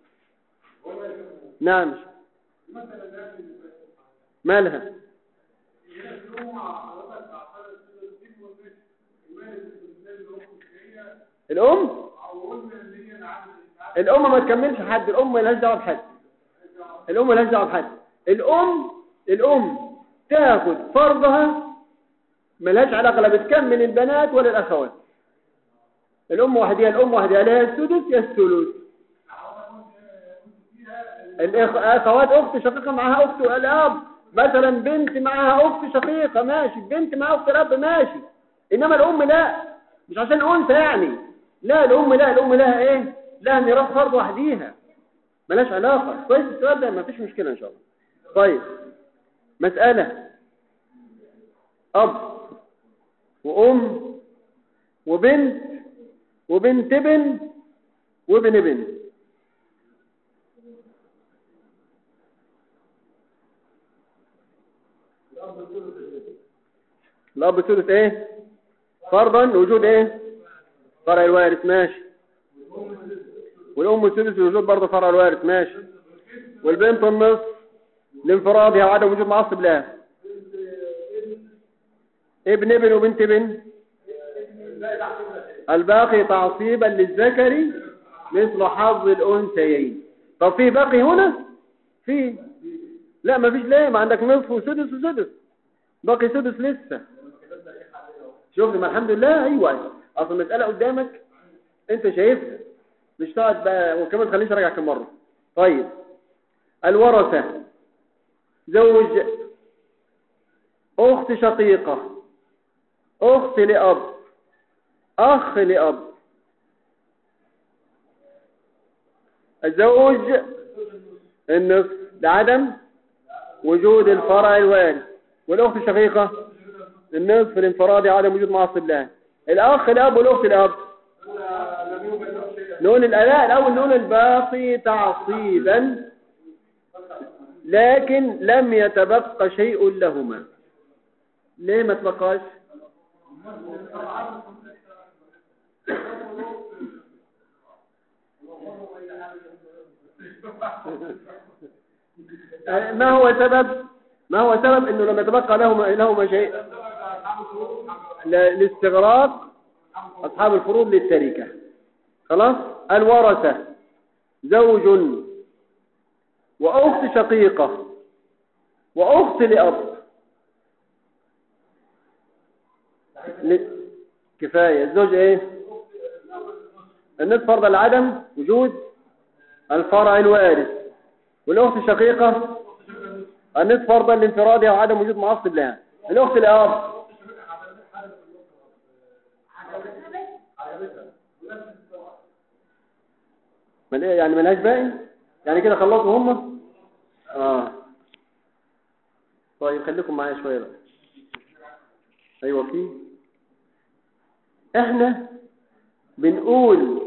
نعم مالها الام الام ما تكملش حد الام مالهاش دعوه بحد الام مالهاش دعوه بحد الام الام تاخد فرضها مالهاش علاقه لا بتكمل البنات ولا الاخوات الام وحدها الام وحدها لها السدس يا الثلث الاخوات اخت شقيقه معاها اخت الاب مثلا بنت معاها اخت شقيقه ماشي بنت معاها اخت الاب ماشي انما الام لا مش عشان انثى يعني لا الام لا الام لها ايه لها ميراث فرض وحديها ملاش علاقه كويس السؤال ده ما فيش مشكله ان شاء الله طيب مساله اب وام وبنت وبنت ابن وابن ابن الاب ثلث ايه فرضا وجود ايه فرع الوارث ماشي والام ثلث وجود برضه فرع الوارث ماشي والبنت النصف لانفرادها وعدم وجود معصب لها ابن ابن وبنت ابن الباقي تعصيبا للذكر مثل حظ الانثيين طب في باقي هنا في لا ما فيش ليه ما عندك نصف وسدس وسدس باقي سدس لسه شوف ما الحمد لله ايوه اصل المساله قدامك انت شايفها مش تقعد بقى وكمان خليني ارجع كم مره طيب الورثه زوج اخت شقيقه اخت لاب اخ لاب الزوج النصف لعدم وجود الفرع الوارث والاخت الشقيقه النصف الانفرادي عدم وجود معصب لها الاخ الاب والاخت الاب نقول الاداء الاول نقول الباقي تعصيبا لكن لم يتبقى شيء لهما ليه ما تبقاش ما هو سبب ما هو سبب انه لم يتبقى لهما لهما شيء ل- لاستغراق اصحاب الفروض للتركه خلاص الورثه زوج واخت شقيقه واخت لاب ل- كفايه الزوج ايه النصف فرض العدم وجود الفرع الوارث والاخت الشقيقه النصف فرضا لانفرادها وعدم وجود معصب لها الاخت الاب مل- يعني ملهاش باقي يعني كده خلصوا هم اه طيب خليكم معايا شويه بقى ايوه في احنا بنقول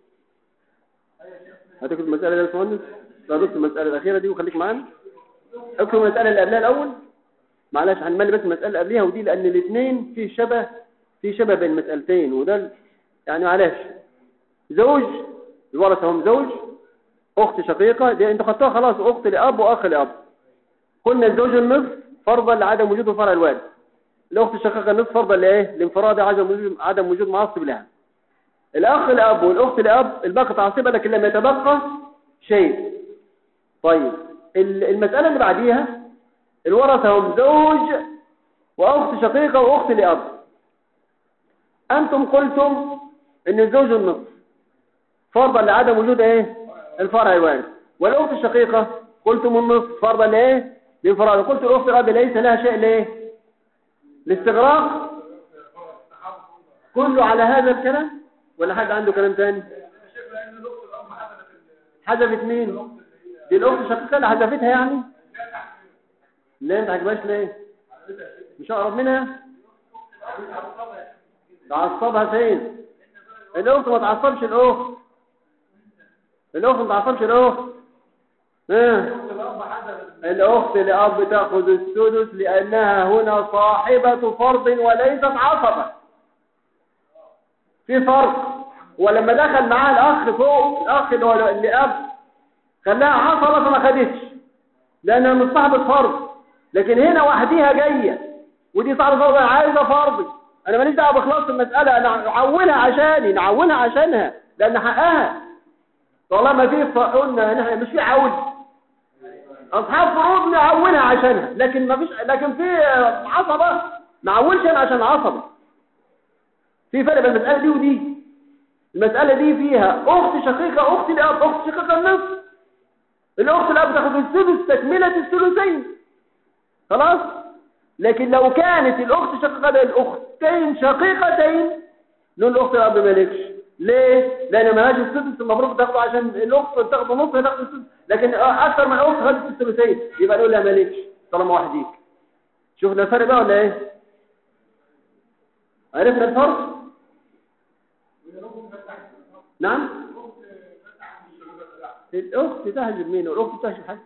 هتكتب المساله دي يا باشمهندس لا اكتب المساله الاخيره دي وخليك معانا اكتب المساله اللي قبلها الاول معلش هنملي بس المساله اللي قبلها ودي لان الاثنين في شبه في شبه بين المسالتين وده ال- يعني معلش زوج الورثه هم زوج اخت شقيقه دي انت خدتها خلاص اخت لاب واخ لاب قلنا الزوج النصف فرضا لعدم وجود الفرع الوارث الاخت الشقيقه النصف فرضا لايه لانفراد عدم وجود عدم وجود معصب لها الاخ الاب والاخت الاب الباقي تعصيبها لكن لما يتبقى شيء طيب ال- المساله اللي بعديها الورثه هم زوج واخت شقيقه واخت لاب انتم قلتم ان الزوج النصف فرضا لعدم وجود ايه الفرع الوارث والاخت الشقيقه قلتم النصف فرضا لايه لانفراد قلت الاخت الاب ليس لها شيء لايه الاستغراق كله على هذا الكلام ولا حد عنده كلام تاني حذفت مين دي الاخت الشقيقه اللي حذفتها يعني ليه انت عجباش ليه مش اقرب منها تعصبها فين الاخت ما تعصبش الاخت الاخت ما تعصبش الاخت ها الاخت لاب تاخذ السدس لانها هنا صاحبه فرض وليست عصبه في فرق ولما دخل معاه الاخ فوق الاخ اللي هو اللي اب خلاها عصبه فما خدتش لانها مش صاحبه فرض لكن هنا وحديها جايه ودي صاحبه فرض أنا عايزه فرضي انا ماليش دعوه بخلاص المساله انا نعولها عشاني نعولها عشانها لان حقها طالما في ف- قلنا ان احنا مش في عول اصحاب فروض نعولها عشانها لكن ما فيش لكن في عصبه ما عولش انا عشان عصبه في فرق بين المساله دي ودي المساله دي فيها اخت شقيقه اخت الاب اخت شقيقه النصف الاخت الاب تاخد السدس تكمله الثلثين خلاص لكن لو كانت الاخت شقيقه ده الاختين شقيقتين نقول الاخت الاب مالكش ليه لان مالهاش السدس المفروض تاخده عشان الاخت تاخد نص هتاخد السدس لكن اكثر من اخت خدت الثلثين يبقى نقول لها مالكش طالما وحديك شفنا الفرق بقى ولا ايه عرفنا الفرق نعم الاخت تحجب مين والاخت تحجب حد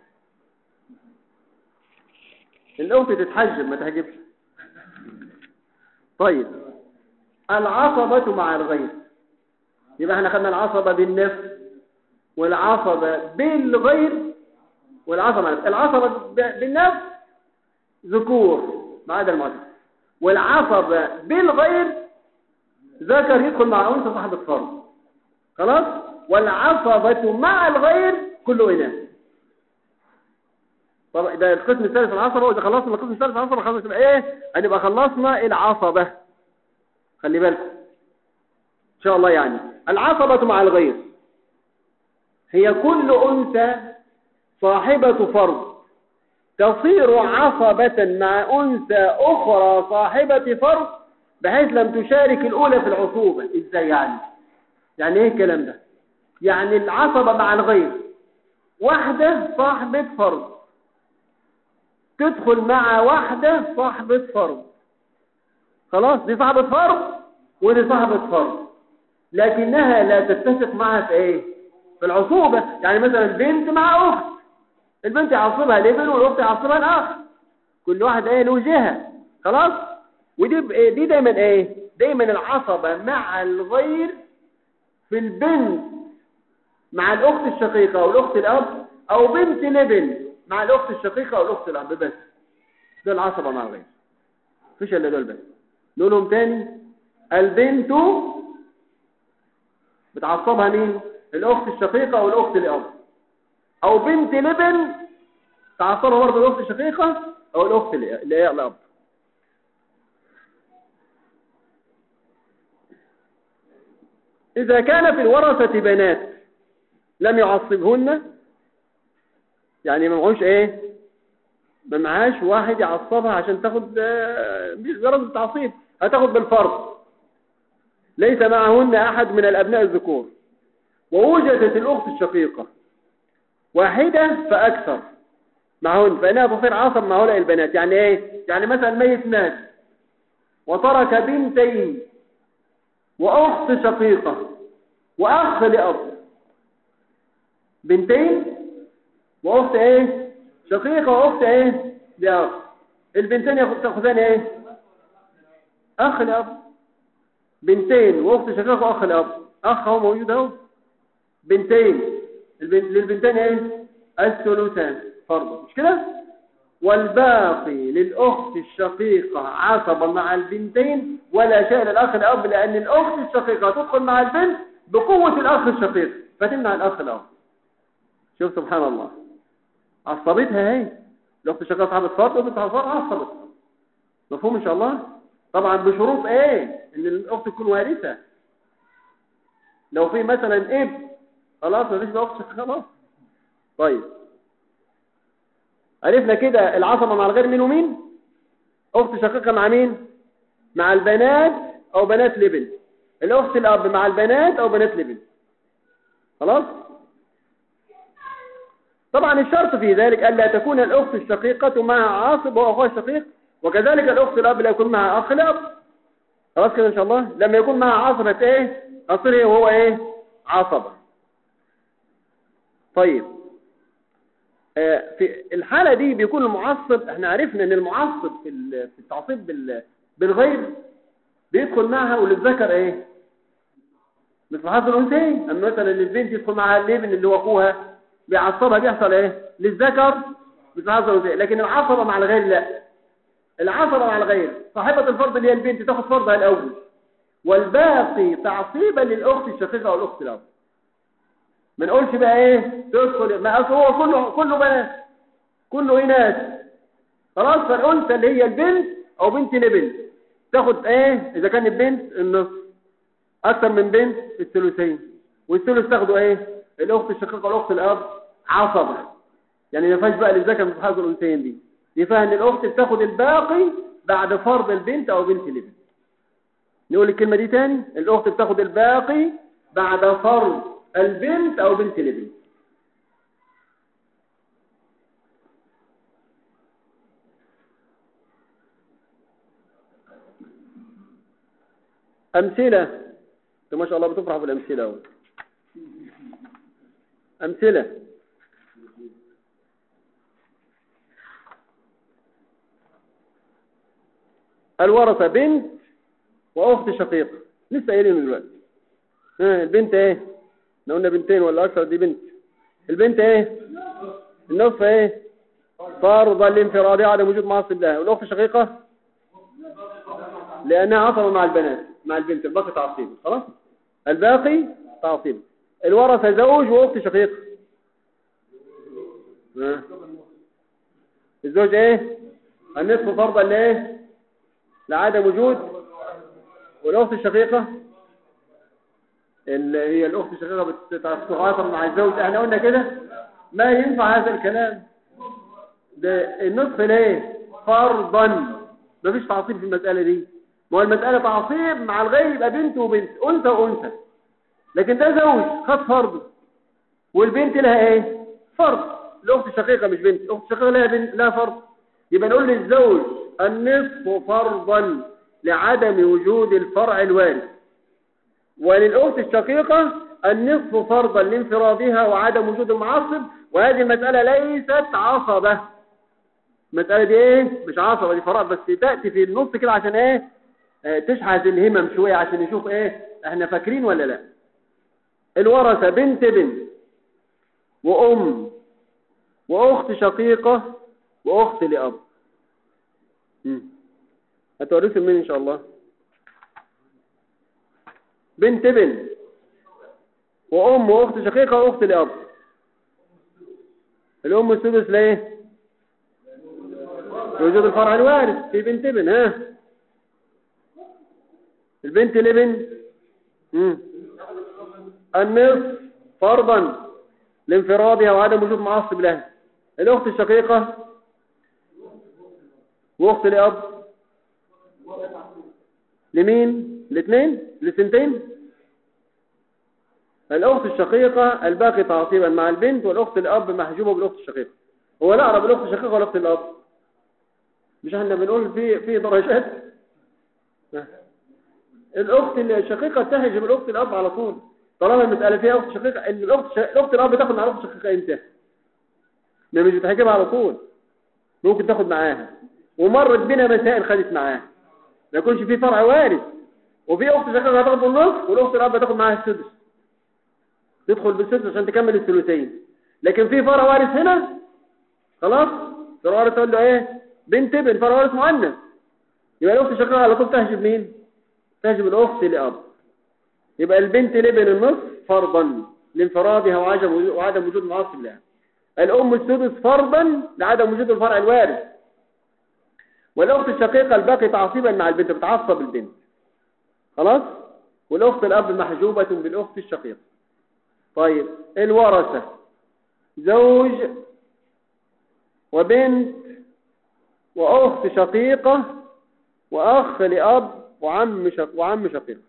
الاخت تتحجب ما تحجبش طيب العصبة مع الغير يبقى احنا خدنا العصبة بالنفس والعصبة بالغير والعصبة مع النفس. العصبة ب- بالنفس ذكور ما عدا المؤنث والعصبة بالغير ذكر يدخل مع انثى صاحبة فرض خلاص والعصبة مع الغير كله إناث طب ده القسم الثالث العصبة وإذا خلصنا القسم الثالث العصبة خلاص تبقى إيه هنبقى خلصنا العصبة خلي بالكم إن شاء الله يعني العصبة مع الغير هي كل أنثى صاحبة فرض تصير عصبة مع أنثى أخرى صاحبة فرض بحيث لم تشارك الأولى في العصوبة إزاي يعني يعني إيه الكلام ده يعني العصبة مع الغير واحدة صاحبة فرض تدخل مع واحدة صاحبة فرض خلاص دي صاحبة فرض ودي صاحبة فرض لكنها لا تتفق معها في ايه في العصوبة يعني مثلا بنت مع اخت البنت يعصبها الابن والاخت يعصبها الاخ كل واحد ايه له جهة خلاص ودي بإيه؟ دي دايما ايه دايما العصبة مع الغير في البنت مع الاخت الشقيقة او الاخت الاب او بنت الابن مع الاخت الشقيقة او الاخت الاب بس دول العصبة مع الغير مفيش الا دول بس نقولهم تاني البنت بتعصبها مين الاخت الشقيقة او الاخت الاب او بنت الابن تعصبها برضه الاخت الشقيقة او الاخت اللي هي الاب إذا كان في الورثة بنات لم يعصبهن يعني ما معهوش ايه ما معهاش واحد يعصبها عشان تاخد آه، مش غرض التعصيب هتاخد بالفرض ليس معهن أحد من الأبناء الذكور ووجدت الأخت الشقيقة واحدة فأكثر معهن فإنها تصير عصب مع هؤلاء البنات يعني إيه؟ يعني مثلا ميت مات وترك بنتين وأخت شقيقة وأخ لأب بنتين وأخت إيه؟ شقيقة وأخت إيه؟ لأب البنتين يأخذان إيه؟ أخ لأب بنتين وأخت شقيقة وأخ لأب أخ هو موجود أهو بنتين للبنتين إيه؟ الثلثان فرضا مش كده والباقي للأخت الشقيقة عصبة مع البنتين ولا شيء للأخ الأب لأن الأخت الشقيقة تدخل مع البنت بقوة الأخ الشقيق فتمنع الأخ الأب شوف سبحان الله عصبتها هي الأخت الشقيقة صاحبة فرض وبنت فرض عصبت مفهوم إن شاء الله طبعا بشروط إيه إن الأخت تكون وارثة لو في مثلا ابن خلاص مفيش أخت خلاص طيب عرفنا كده العصبة مع الغير مين ومين أخت شقيقة مع مين مع البنات أو بنات لبن الأخت الأب مع البنات أو بنات لبن خلاص طبعا الشرط في ذلك ألا تكون الأخت الشقيقة مع عاصب وأخوها الشقيق وكذلك الأخت الأب لا يكون مع أخ الأب خلاص كده إن شاء الله لما يكون مع عصبة إيه أصير هي وهو إيه عصبة طيب في الحالة دي بيكون المعصب احنا عرفنا ان المعصب في في التعصيب بالغير بيدخل معها وللذكر ايه مثل حظ الانثيين اما مثلا للبنت يدخل معها الابن اللي هو اخوها بيعصبها بيحصل ايه للذكر مثل حظ الانثيين لكن العصبة مع الغير لا العصبة مع الغير صاحبة الفرض اللي هي البنت تاخد فرضها الاول والباقي تعصيبا للاخت الشقيقة او الاخت الاب ما نقولش بقى ايه تدخل ما اصل هو كله كله بنات كله اناث خلاص فالانثى اللي هي البنت او بنت لبنت تاخد ايه اذا كانت بنت النص اكثر من بنت الثلثين والثلث تاخده ايه الاخت الشقيقه والاخت الاب عصبه يعني ما فيهاش بقى للذكر مثل حظ الانثيين دي يفهم ان الاخت بتاخد الباقي بعد فرض البنت او بنت لبنت نقول الكلمه دي تاني الاخت بتاخد الباقي بعد فرض البنت او بنت الابن امثله انت ما شاء الله بتفرح بالامثله اهو امثله الورثه بنت واخت شقيقه لسه قايلين دلوقتي ها البنت ايه احنا قلنا بنتين ولا اكثر دي بنت البنت ايه النصف ايه فرضا لانفرادها عدم وجود معصب لها والاخت الشقيقه لانها عصبه مع البنات مع البنت الباقي تعصيب خلاص الباقي تعصيب الورثه زوج واخت شقيقه ها الزوج ايه النصف فرضا لايه لعدم وجود والاخت الشقيقه اللي هي الاخت الشقيقه بتتعاطف مع الزوج احنا قلنا كده ما ينفع هذا الكلام ده النصف ليه فرضا مفيش تعصيب في المساله دي ما هو المساله تعصيب مع الغير يبقى بنت وبنت انثى وانثى لكن ده زوج خد فرض والبنت لها ايه فرض الاخت الشقيقه مش بنت الاخت الشقيقه لها بنت لها فرض يبقى نقول للزوج النصف فرضا لعدم وجود الفرع الوارث وللأخت الشقيقة النصف فرضا لانفرادها وعدم وجود المعصب وهذه المسألة ليست عصبة المسألة دي ايه مش عصبة دي فراغ بس تأتي في النص كده عشان ايه اه تشحذ الهمم شوية عشان نشوف ايه احنا فاكرين ولا لا الورثة بنت بنت وأم وأخت شقيقة وأخت لأب هتورثوا مين إن شاء الله بنت بنت وأم وأخت شقيقة وأخت لأب الأم السدس ليه وجود الفرع الوارث في بنت ابن ها البنت لابن النصف فرضا لانفرادها وعدم وجود معصب لها الأخت الشقيقة وأخت لأب لمين الاثنين للسنتين الأخت الشقيقة الباقي تعصيبا مع البنت والأخت الأب محجوبة بالأخت الشقيقة هو لا أقرب الأخت الشقيقة ولا الأخت الأب مش احنا بنقول في في درجات الأخت الشقيقة تهجم الأخت الأب على طول طالما المسألة فيها أخت شقيقة إن الأخت الأخت الأب تاخد مع الأخت الشقيقة إمتى؟ ما مش بتحجبها على طول ممكن تاخد معاها ومرت بنا مسائل خدت معاها ما يكونش في فرع وارث وفي أخت شقيقة هتاخد بالنص والأخت الأب هتاخد معاها السدس تدخل بالسدس عشان تكمل الثلثين لكن في فرع وارث هنا خلاص فرع وارث تقول له ايه بنت ابن فرع وارث مؤنث يبقى الاخت الشقيقه على طول تهجب مين تهجب الاخت لاب يبقى البنت لابن النصف فرضا لانفرادها وعدم وعدم وجود معاصب لها الام السدس فرضا لعدم وجود الفرع الوارث والاخت الشقيقه الباقي تعصيبا مع البنت بتعصب البنت خلاص والاخت الاب محجوبه بالاخت الشقيقه طيب الورثه زوج وبنت واخت شقيقه واخ لاب وعم شق وعم شقيق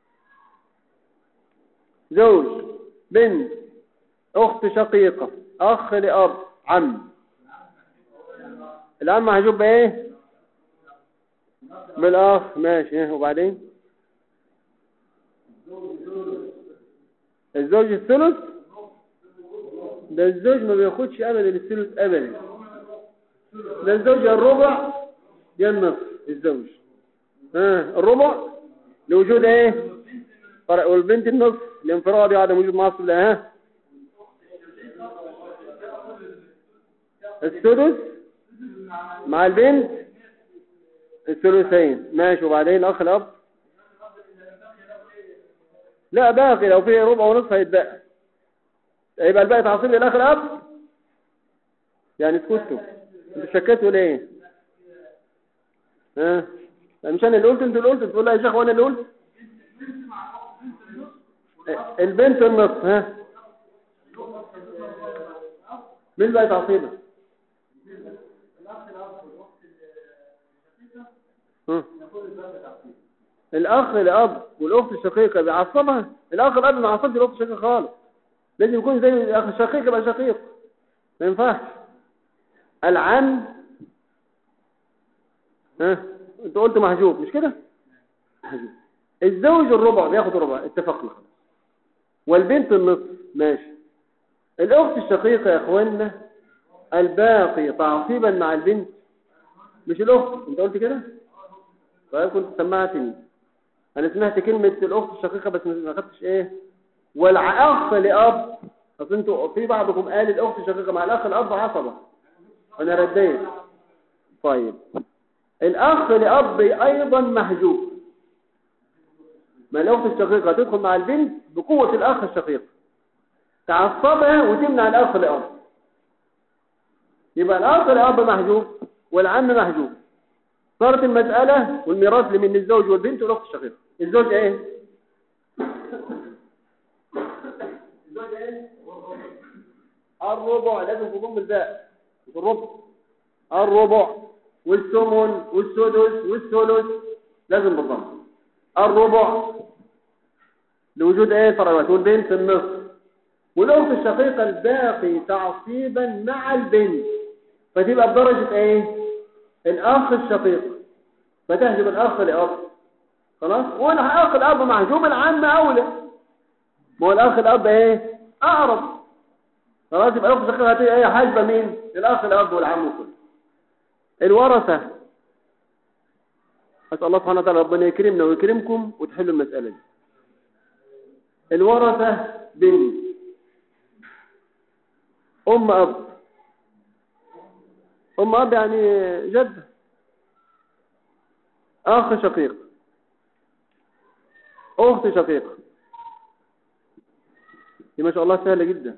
زوج بنت اخت شقيقه اخ لاب عم العم محجوب بايه بالاخ ماشي ايه وبعدين الزوج الثلث ده الزوج ما بياخدش ابدا الثلث ابدا ده الزوج يا الربع يا النصف الزوج ها الربع لوجود ايه فرق والبنت النصف لانفراد عدم وجود معصب لها ها السدس مع البنت الثلثين ماشي وبعدين الاخ الاب لا باقي لو في ربع ونصف هيتبقى يبقى الباقي تعصيب للاخ الاب يعني سكتوا انتوا شكيتوا ليه ها مش انا اللي قلت انت اللي قلت تقول لا يا شيخ وانا اللي قلت البنت النص ها مين بقى تعصيبها ها. الاخ الاب والاخت الشقيقه بيعصبها الاخ الاب ما عصبش الاخت الشقيقه خالص لازم يكون زي الاخ الشقيق يبقى شقيق ما ينفعش العم ها انت قلت محجوب مش كده محجوب الزوج الربع بياخد ربع اتفقنا والبنت النصف ماشي الاخت الشقيقه يا اخوانا الباقي تعصيبا مع البنت مش الاخت انت قلت كده طيب كنت سمعتني انا سمعت كلمه الاخت الشقيقه بس ما خدتش ايه والاخ لاب اصل انتوا في بعضكم قال الاخت الشقيقه مع الاخ الاب عصبه انا رديت طيب الاخ لاب ايضا محجوب ما الاخت الشقيقه تدخل مع البنت بقوه الاخ الشقيق تعصبها وتمنع الاخ لاب يبقى الاخ لاب محجوب والعم محجوب صارت المساله والميراث لمن الزوج والبنت والاخت الشقيقه الزوج ايه الزوج ايه الربع لازم تضم الباء الربع الربع والثمن والسدس والثلث لازم بالضم الربع لوجود ايه فرعات والبنت النصف والاخت الشقيقه الباقي تعصيبا مع البنت فتبقى بدرجه ايه الاخ الشقيق فتهجب الاخ لاب خلاص والاخ الاب محجوب العم اولى ما هو الاخ الاب ايه اقرب خلاص يبقى الاخت الشقيقه هتبقى ايه حاجبه مين الاخ الاب والعم كله الورثة أسأل الله سبحانه وتعالى ربنا يكرمنا ويكرمكم وتحلوا المسألة دي الورثة بنت أم أب أم أب يعني جد أخ شقيق أخت شقيق دي ما شاء الله سهلة جدا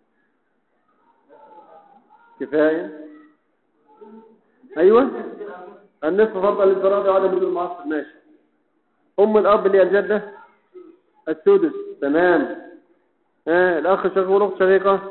كفاية ايوه النصف فرضا للفراد وعدم وجود المعصر ماشي ام الاب اللي هي الجده السدس تمام ها آه الاخ الشقيق والاخت شقيقه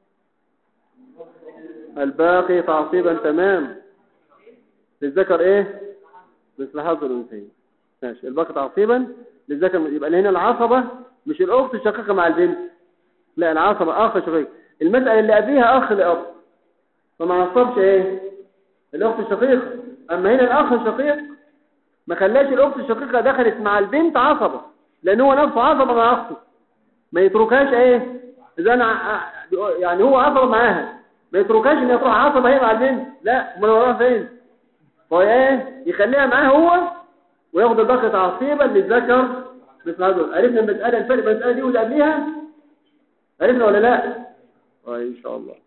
الباقي تعصيبا تمام للذكر ايه مثل حظ الانثيين ماشي الباقي تعصيبا للذكر يبقى هنا العصبة مش الأخت الشقيقة مع البنت لا العصبة أخ شقيق المسألة اللي قبليها أخ لأب فما نصبش إيه الأخت الشقيقة أما هنا الأخ الشقيق ما خلاش الأخت الشقيقة دخلت مع البنت عصبة لأن هو نفسه عصبة مع أخته ما يتركهاش إيه إذا أنا يعني هو عصبة معاها ما يتركهاش إن تروح عصبة هي مع البنت لا أمال وراها فين فهو إيه يخليها معاه هو وياخد الباقي تعصيبا للذكر مثل هذا عرفنا المسألة الفرق بين المسألة دي واللي قبليها عرفنا ولا لا اه ان شاء الله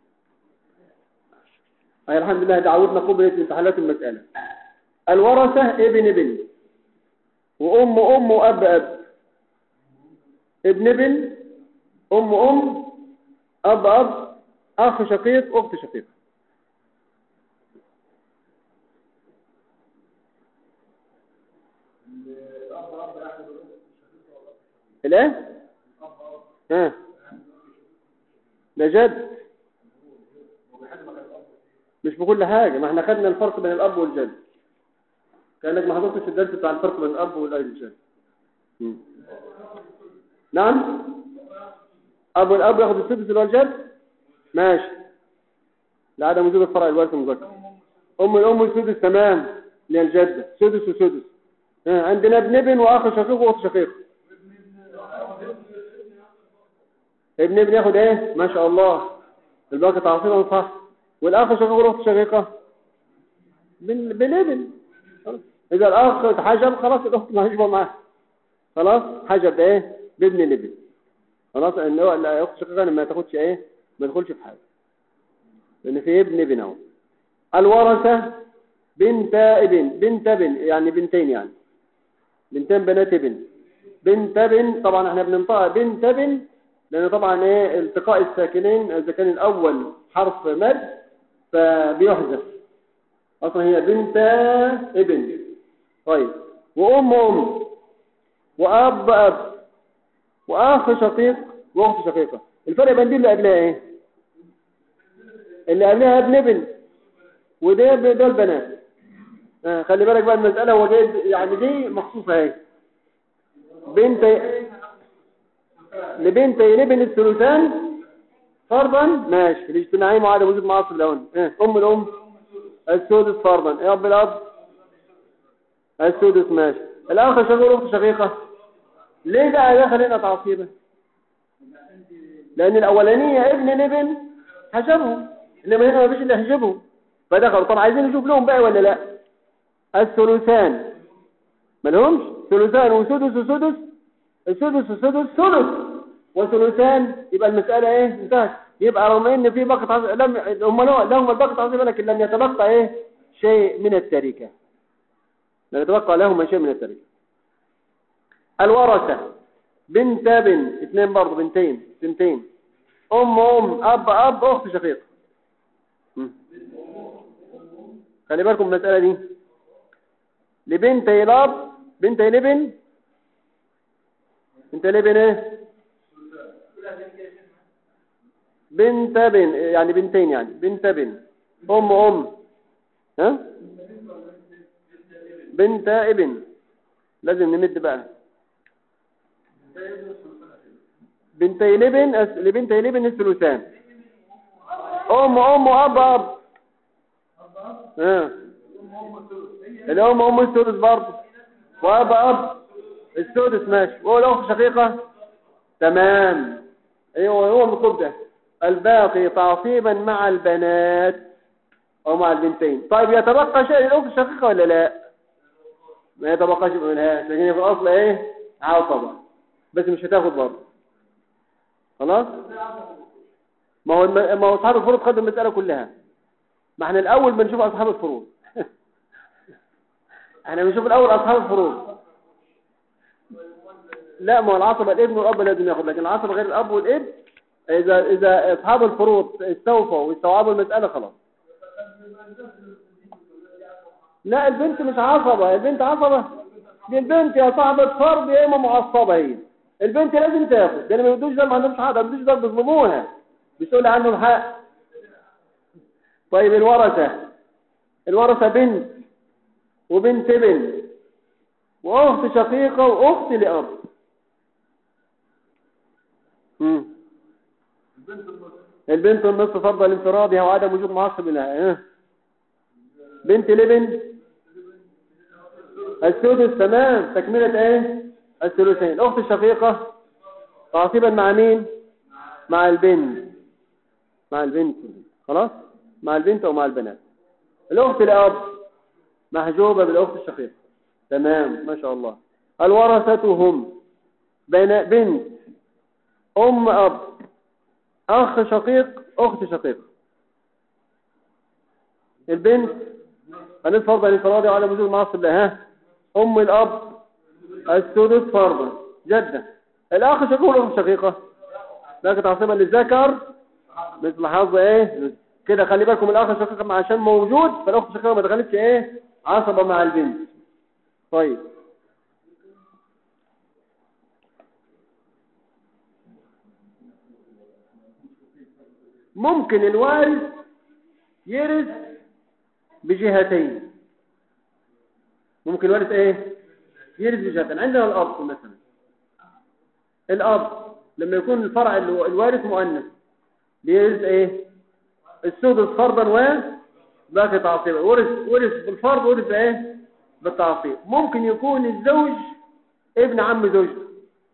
أي الحمد لله دعوتنا قبلت امتحانات المسألة الورثة ابن ابن وأم أم وأب أب ابن ابن أم أم أب أب أخ شقيق أخت شقيق الايه ها ده جد مش بكل حاجة ما احنا خدنا الفرق بين الأب والجد كأنك ما حضرتش الدرس بتاع الفرق بين الأب والجد نعم أبو الأب ياخد السدس اللي هو الجد ماشي لعدم وجود الفرع الوارث المذكر أم الأم السدس تمام اللي هي الجدة سدس وسدس عندنا ابن ابن وأخ شقيق وأخت شقيق ابن ابن ياخد ايه ما شاء الله الباقي تعصيبا صح والاخ شقيق والاخت شقيقه بالابن اذا الاخ اتحجب خلاص الاخت ما هيشبه معاه خلاص حجب ايه بابن الابن خلاص ان هو الاخت شقيقه ما تاخدش ايه ما تدخلش في حاجه لان في ابن ابن اهو الورثه بنت ابن بنت ابن يعني بنتين يعني بنتين بنات ابن بنت ابن طبعا احنا بننطقها بنت ابن لأن طبعا ايه التقاء الساكنين إذا كان الأول حرف مد فبيحذف أصلا هي بنت ابن طيب وأم أم وأب أب وأخ شقيق وأخت شقيقة الفرق بين دي اللي قبلها ايه اللي قبلها ابن ابن وده ده البنات آه خلي بالك بقى المسألة هو جاي يعني دي مخصوصة ايه بنت لبنتي لابن الثلثان فرضا ماشي الاجتماعي معادة وجود معاصر الأول إيه؟ أم الأم السودس فرضا إيه أب الأب السودس ماشي الأخ شغل أخت شقيقة ليه بقى دخل هنا تعصيبة لأن الأولانية ابن ابن حجبهم إنما هنا ما فيش اللي يحجبهم فدخلوا طب عايزين نشوف لهم بقى ولا لا الثلثان ما لهمش ثلثان وسدس وسدس السدس السدس ثلث وثلثان يبقى المسألة ايه انتهت يبقى رغم ان في بقى تعظيم لم هم لهم البقى تعظيم لكن لم يتبقى ايه شيء من التركة لم يتبقى لهم شيء من التركة الورثة بنت بن اثنين برضه بنتين بنتين ام ام اب اب اخت شقيق خلي بالكم المسألة دي لبنتي الاب بنتي لبن انت ليه بين ايه بنت بن يعني بنتين يعني بنت بن ام ام ها بنت ابن لازم نمد بقى بنتي لبن لبنتي لبن الثلثان ام ام اب اب ها الام ام الثلث برضه واب اب السدس ماشي وهو الاخت شقيقه تمام ايوه هو المطلوب ده الباقي تعصيبا مع البنات او مع البنتين طيب يتبقى شيء للاخت الشقيقه ولا لا ما يتبقاش منها لكن في الاصل ايه عصبه بس مش هتاخد برضه خلاص ما هو ما هو اصحاب الفروض خدوا المساله كلها ما احنا الاول بنشوف اصحاب الفروض احنا بنشوف الاول اصحاب الفروض لا ما هو العصبة الابن والاب لازم ياخد لكن العصبة غير الاب والابن اذا اذا اصحاب الفروض استوفوا واستوعبوا المسألة خلاص لا البنت مش عصبة البنت عصبة دي البنت يا صاحبة فرض يا اما معصبة هي البنت لازم تاخد ده ما يدوش ده ما عندهمش حق ما يدوش ده بيظلموها بيسألوا عنهم حق طيب الورثة الورثة بنت وبنت ابن وأخت شقيقة وأخت لأب مم. البنت النصف فرض لانفرادها وعدم وجود معصب لها اه. بنت لبن السدس تمام تكملة ايه الثلثين الاخت الشقيقة تعصيبا مع مين مع البنت مع البنت خلاص مع البنت او مع البنات الاخت الاب محجوبة بالاخت الشقيقة تمام ما شاء الله الورثة هم بين بنت ام اب اخ شقيق اخت شقيقة البنت هنفرض فرضا للفراد على وجود معصب لها ام الاب السدس فرضا جدة الاخ شقيق والاخت شقيقة لكن تعصيبا للذكر مثل حظ ايه كده خلي بالكم الاخ الشقيق عشان موجود فالاخت الشقيقة ما دخلتش ايه عصبة مع البنت طيب ممكن الوارث يرث بجهتين ممكن الوارث ايه يرث بجهتين عندنا الاب مثلا الاب لما يكون الفرع الوارث مؤنث بيرث ايه السدس فرضا و باقي تعصيبا ورث ورث بالفرض ورث ايه بالتعصيب ممكن يكون الزوج ابن عم زوجته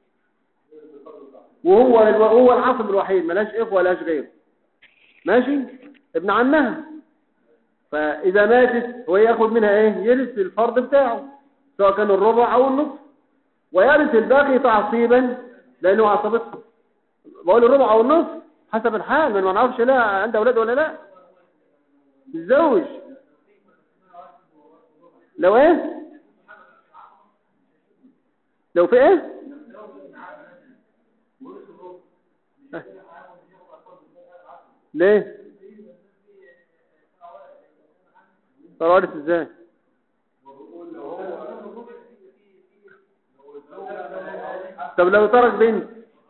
وهو هو العصب الوحيد ملاش اخوه ولاش غيره ماشي ابن عمها فاذا ماتت هو ياخد منها ايه يرث الفرض بتاعه سواء كان الربع او النصف ويرث الباقي تعصيبا لانه عصبته بقول الربع او النصف حسب الحال من ما نعرفش لا عنده اولاد ولا لا الزوج لو ايه لو في ايه ليه طب ازاي طب لو ترك بنت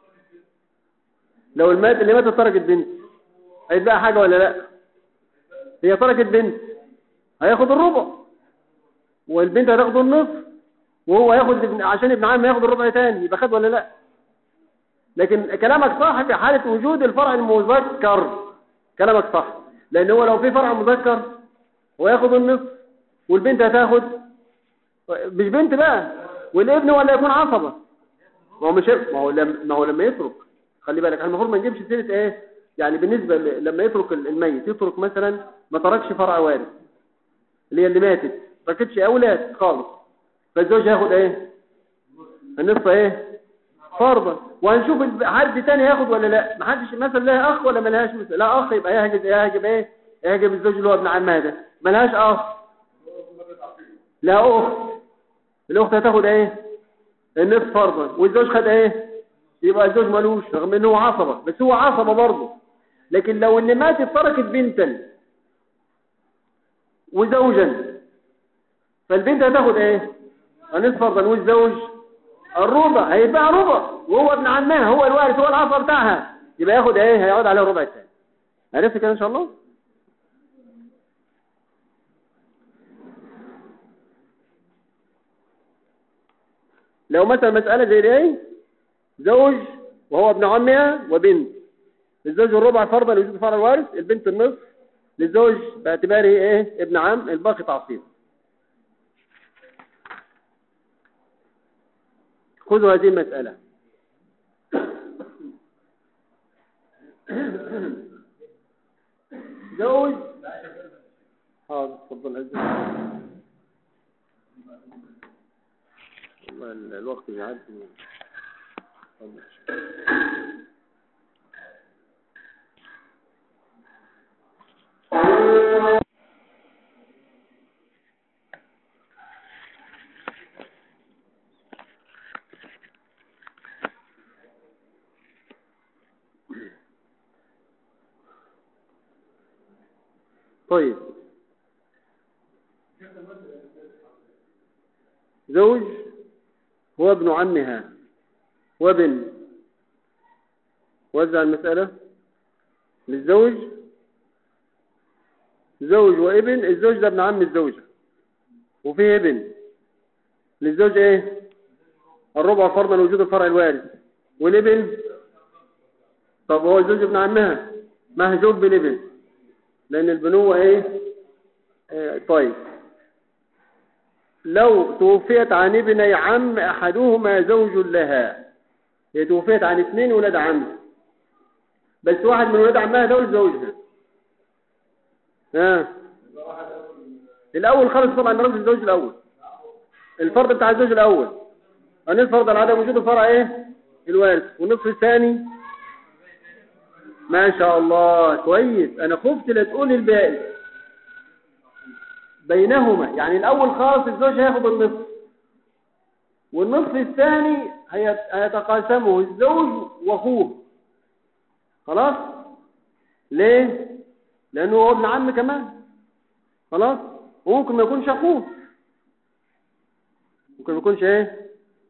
لو المات اللي ماتت تركت بنت هيتبقى حاجة ولا لا هي تركت بنت هياخد الربع والبنت هتاخد النصف وهو هياخد عشان ابن عم ياخد الربع تاني يبقى خد ولا لا لكن كلامك صح في حالة وجود الفرع المذكر كلامك صح لان هو لو في فرع مذكر هو ياخد النصف والبنت هتاخد مش بنت بقى والابن ولا يكون عصبة ما هو مش ما هو لما ما هو لما يترك خلي بالك احنا المفروض ما نجيبش سيره ايه يعني بالنسبه لما يترك الميت يترك مثلا ما تركش فرع وارث اللي هي اللي ماتت ما تركتش اولاد خالص فالزوج هياخد ايه النصف ايه فرضا وهنشوف حد تاني ياخد ولا لا ما حدش مثلا لها اخ ولا ما لهاش مثلا لا اخ يبقى يهجب يهجب ايه يهجب الزوج اللي هو ابن عمها ده ما لهاش اخ لا اخت الاخت هتاخد ايه النصف فرضا والزوج خد ايه يبقى الزوج ملوش رغم انه عصبة بس هو عصبة برضه لكن لو ان ماتت تركت بنتا وزوجا فالبنت هتاخد ايه النصف فرضا والزوج الربع هيبقى ربع وهو ابن عمها هو الوارث هو العصر بتاعها يبقى ياخد ايه هيقعد عليه ربع الثاني عرفت كده ان شاء الله لو مثلا مسألة زي دي زوج وهو ابن عمها وبنت الزوج الربع فرضا لوجود فرع الوارث البنت النصف للزوج باعتباره ايه ابن عم الباقي تعصيب خذوا هذه المسألة زوج حاضر تفضل عزيز والله الوقت يعدي طيب زوج هو ابن عمها وابن وزع المسألة للزوج زوج وابن الزوج ده ابن عم الزوجة وفيه ابن للزوج ايه الربع فرضا وجود الفرع الوارث والابن طب هو الزوج ابن عمها مهجوب بالابن لان البنوة ايه آه طيب لو توفيت عن ابني عم احدهما زوج لها هي توفيت عن اثنين ولاد عم بس واحد من ولاد عمها دول زوجها ها الاول خالص طبعا رمز الزوج الاول الفرض بتاع الزوج الاول ان فرض على عدم وجود الفرع ايه الوارث والنصف الثاني ما شاء الله كويس انا خفت لا تقول الباقي بينهما يعني الاول خالص الزوج هياخد النصف والنصف الثاني هيتقاسمه الزوج واخوه خلاص ليه لانه هو ابن عم كمان خلاص وممكن ما يكونش اخوه ممكن ما يكونش ايه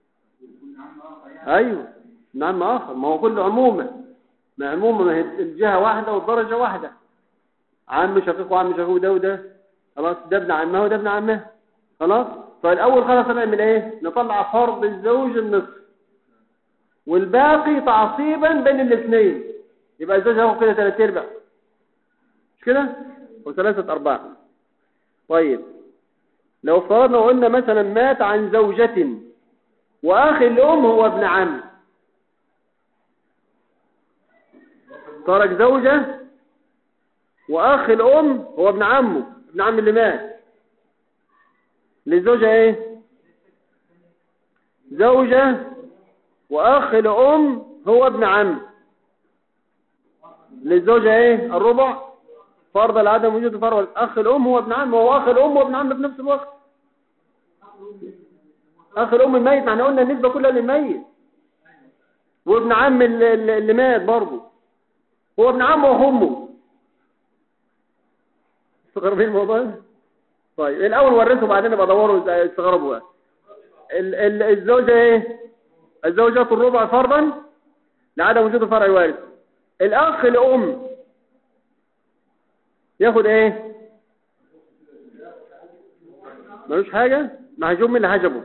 ايوه ابن عم اخر ما هو كله عمومه ما عمومه ما هي الجهه واحده والدرجه واحده عم شقيق وعم شقيق ده وده خلاص ده ابن عمه وده ابن عمه خلاص فالاول خلاص نعمل ايه نطلع فرض الزوج النصف والباقي تعصيبا بين الاثنين يبقى الزوج هياخد كده ثلاث ارباع مش كده وثلاثه ارباع طيب لو افترضنا وقلنا مثلا مات عن زوجة واخي الام هو ابن عم ترك زوجة واخ الام هو ابن عمه ابن عم اللي مات للزوجة ايه زوجة واخ الام هو ابن عم للزوجة ايه الربع فرض العدم وجود فرض الاخ الام هو ابن عم وهو اخ الام وابن عم في نفس الوقت اخ الام الميت ما احنا قلنا النسبة كلها للميت وابن عم اللي, اللي مات برضه هو ابن عمه وامه استغربين الموضوع ده طيب الاول ورثه وبعدين ابقى ادوروا ازاي استغربوا الزوجه ايه الزوجات الربع فرضا لعدم وجود الفرع الوارث الاخ الام ياخد ايه ملوش حاجه محجوب من اللي حجبه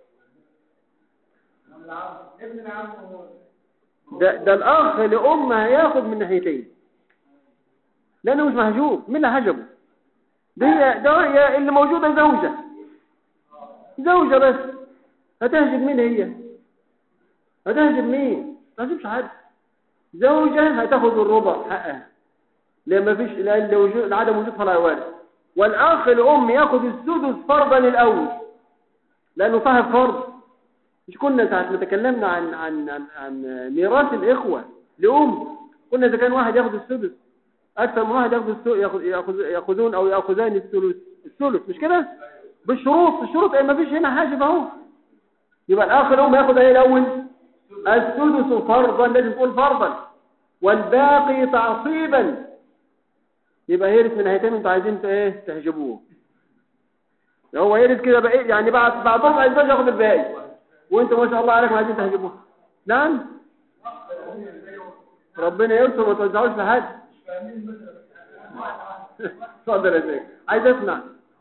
ده, ده الاخ لام هياخد من ناحيتين لانه مش محجوب مين اللي حجبه ده هي ده هي اللي موجوده زوجه زوجه بس هتهجب مين هي هتهجب مين ما تهجبش حد زوجه هتاخد الربع حقها لان ما فيش لان وجود عدم وجود فرع وارث والاخ الام ياخد السدس فرضا الاول لانه صاحب فرض مش كنا ساعه ما تكلمنا عن عن عن, عن ميراث الاخوه لام قلنا اذا كان واحد ياخد السدس اكثر من واحد ياخد ياخذ ياخذ ياخذون او ياخذان الثلث الثلث مش كده بالشروط الشروط ايه ما فيش هنا حاجب اهو يبقى الاخ الام ياخد ايه الاول السدس فرضا لازم تقول فرضا والباقي تعصيبا يبقى يرث من ناحيتين انتوا عايزين ايه تحجبوه هو يرث كده بقى يعني بعد بعد ربع الزوج ياخد الباقي وانتوا ما شاء الله عليكم عايزين تحجبوه نعم ربنا يستر ما توزعوش لحد اتفضل يا شيخ عايز اسمع